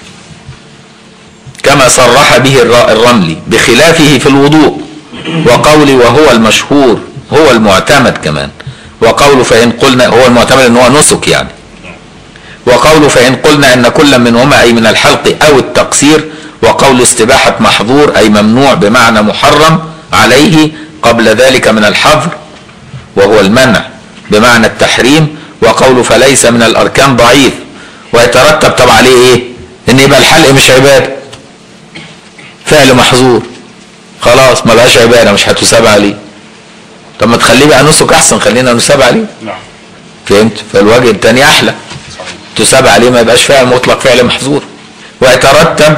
كما صرح به الر- الرملي بخلافه في الوضوء وقولي وهو المشهور هو المعتمد كمان وقول فإن قلنا هو المعتمد ان هو نسك يعني وقول فإن قلنا أن كل منهما أي من الحلق أو التقصير وقول استباحة محظور أي ممنوع بمعنى محرم عليه قبل ذلك من الحظر وهو المنع بمعنى التحريم وقول فليس من الأركان ضعيف ويترتب طب عليه إيه؟ إن يبقى الحلق مش عبادة فعل محظور خلاص ما بقاش عبادة مش هتساب عليه طب ما تخليه بقى نسك أحسن خلينا نساب عليه نعم فهمت فالوجه الثاني احلى تساب عليه ما يبقاش فعل مطلق فعل محظور ويترتب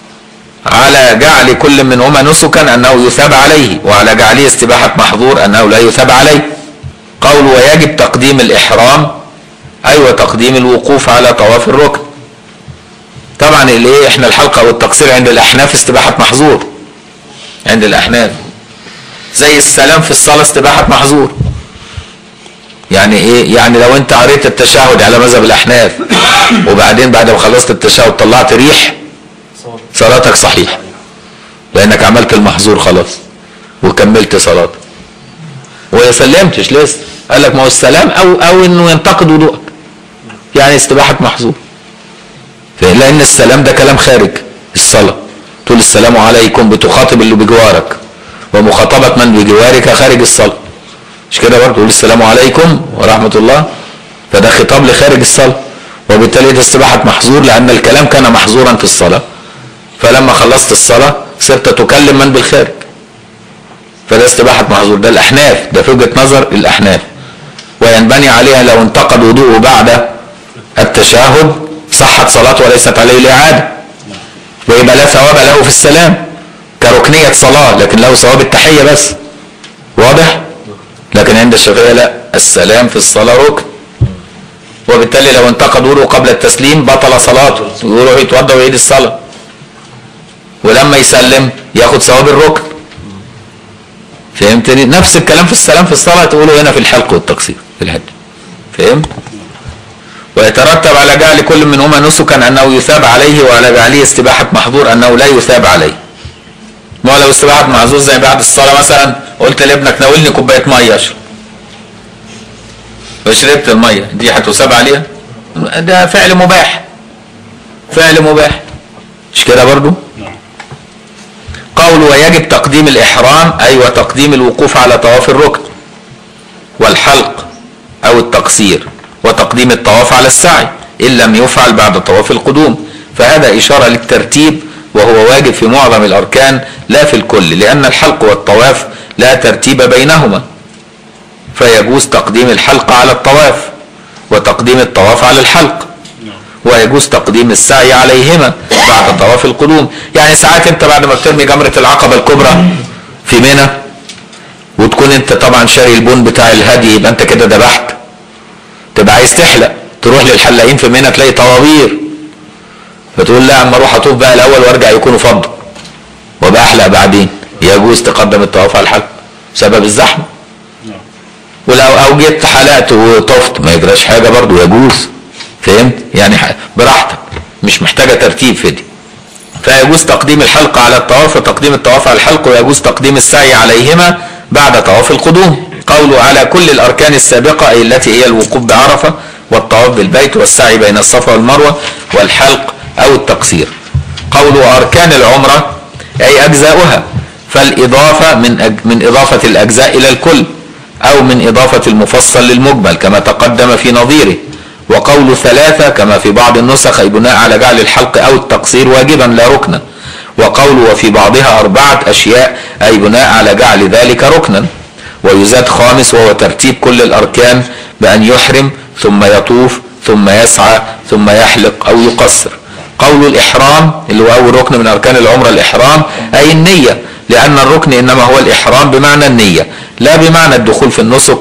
على جعل كل منهما نسكا انه يثاب عليه وعلى جعله استباحه محظور انه لا يثاب عليه قول ويجب تقديم الاحرام اي وتقديم الوقوف على طواف الركن طبعا الايه احنا الحلقه والتقصير عند الاحناف استباحه محظور عند الاحناف زي السلام في الصلاه استباحه محظور يعني ايه يعني لو انت قريت التشهد على مذهب الاحناف وبعدين بعد ما خلصت التشهد طلعت ريح صلاتك صحيحه لانك عملت المحظور خلاص وكملت صلاتك وما سلمتش لسه قال لك ما هو السلام او او انه ينتقد وضوءك يعني استباحه محظور ف- لان السلام ده كلام خارج الصلاه تقول السلام عليكم بتخاطب اللي بجوارك ومخاطبه من بجوارك خارج الصلاه مش كده برضه تقول السلام عليكم ورحمة الله فده خطاب لخارج الصلاة وبالتالي ده استباحة محظور لأن الكلام كان محظورا في الصلاة فلما خلصت الصلاة صرت تكلم من بالخارج فده استباحة محظور ده الأحناف ده في وجهة نظر الأحناف وينبني عليها لو انتقد وضوءه بعد التشهد صحت صلاته وليست عليه الإعادة ويبقى لا ثواب له في السلام كركنية صلاة لكن له ثواب التحية بس واضح؟ لكن عند الشافعية لا السلام في الصلاة ركن وبالتالي لو انتقد وضوءه قبل التسليم بطل صلاته يروح يتوضا ويعيد الصلاة ولما يسلم ياخد ثواب الركن فهمتني نفس الكلام في السلام في الصلاة تقوله هنا في الحلق والتقصير في الحج فهمت ويترتب على جعل كل منهما نسكا انه يثاب عليه وعلى جعله استباحة محظور انه لا يثاب عليه ما هو لو استباحة محظور زي بعد الصلاة مثلا قلت لابنك ناولني كوباية مية اشرب وشربت المية دي هتثاب عليها ده فعل مباح فعل مباح مش كده برضو قول ويجب تقديم الإحرام أي وتقديم الوقوف على طواف الركن والحلق أو التقصير وتقديم الطواف على السعي إن لم يفعل بعد طواف القدوم فهذا إشارة للترتيب وهو واجب في معظم الأركان لا في الكل لأن الحلق والطواف لا ترتيب بينهما فيجوز تقديم الحلق على الطواف وتقديم الطواف على الحلق ويجوز تقديم السعي عليهما بعد طواف القدوم يعني ساعات انت بعد ما بترمي جمرة العقبة الكبرى في منى وتكون انت طبعا شاري البون بتاع الهدي يبقى انت كده ذبحت تبقى عايز تحلق تروح للحلاقين في منى تلاقي طوابير فتقول لا اما اروح اطوف بقى الاول وارجع يكونوا فضوا وابقى احلق بعدين يجوز تقدم الطواف على الحلق بسبب الزحمه ولو او جيت حلقت وطفت ما يجراش حاجه برضو يجوز فهمت يعني ح- براحتك مش محتاجه ترتيب في دي فيجوز تقديم الحلق على الطواف وتقديم الطواف على الحلق ويجوز تقديم السعي عليهما بعد طواف القدوم قوله على كل الاركان السابقه اي التي هي الوقوف بعرفه والطواف بالبيت والسعي بين الصفا والمروه والحلق او التقصير قوله اركان العمره اي اجزاؤها فالاضافه من أج من اضافه الاجزاء الى الكل او من اضافه المفصل للمجمل كما تقدم في نظيره وقول ثلاثة كما في بعض النسخ أي بناء على جعل الحلق أو التقصير واجبا لا ركنا وقول وفي بعضها أربعة أشياء أي بناء على جعل ذلك ركنا ويزاد خامس وهو ترتيب كل الأركان بأن يحرم ثم يطوف ثم يسعى ثم يحلق أو يقصر قول الإحرام اللي هو أول ركن من أركان العمرة الإحرام أي النية لأن الركن إنما هو الإحرام بمعنى النية لا بمعنى الدخول في النسك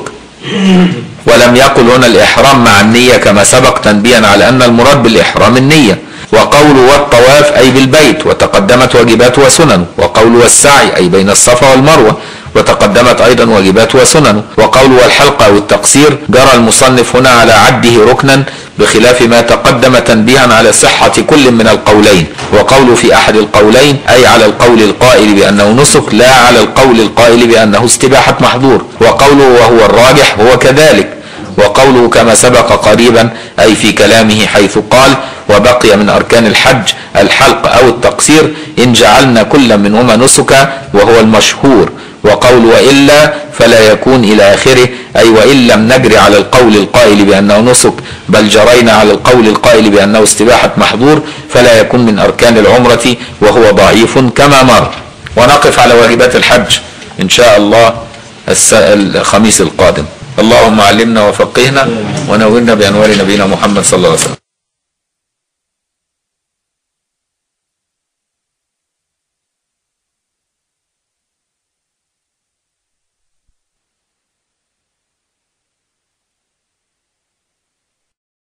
ولم يقل هنا الإحرام مع النية كما سبق تنبيها على أن المراد بالإحرام النية وقول والطواف أي بالبيت وتقدمت واجبات وسنن وقول والسعي أي بين الصفا والمروة وتقدمت أيضا واجبات وسنن وقول والحلقة أو التقصير جرى المصنف هنا على عده ركنا بخلاف ما تقدم تنبيها على صحة كل من القولين وقول في أحد القولين أي على القول القائل بأنه نسك لا على القول القائل بأنه استباحة محظور وقوله وهو الراجح هو كذلك وقوله كما سبق قريبا أي في كلامه حيث قال وبقي من أركان الحج الحلق أو التقصير إن جعلنا كل منهما نسكا وهو المشهور وقول وإلا فلا يكون إلى آخره أي وإن لم نجري على القول القائل بأنه نسك بل جرينا على القول القائل بأنه استباحة محظور فلا يكون من أركان العمرة وهو ضعيف كما مر ونقف على واجبات الحج إن شاء الله الس- الخميس القادم اللهم علمنا وفقهنا ونورنا بأنوار نبينا محمد صلى الله عليه وسلم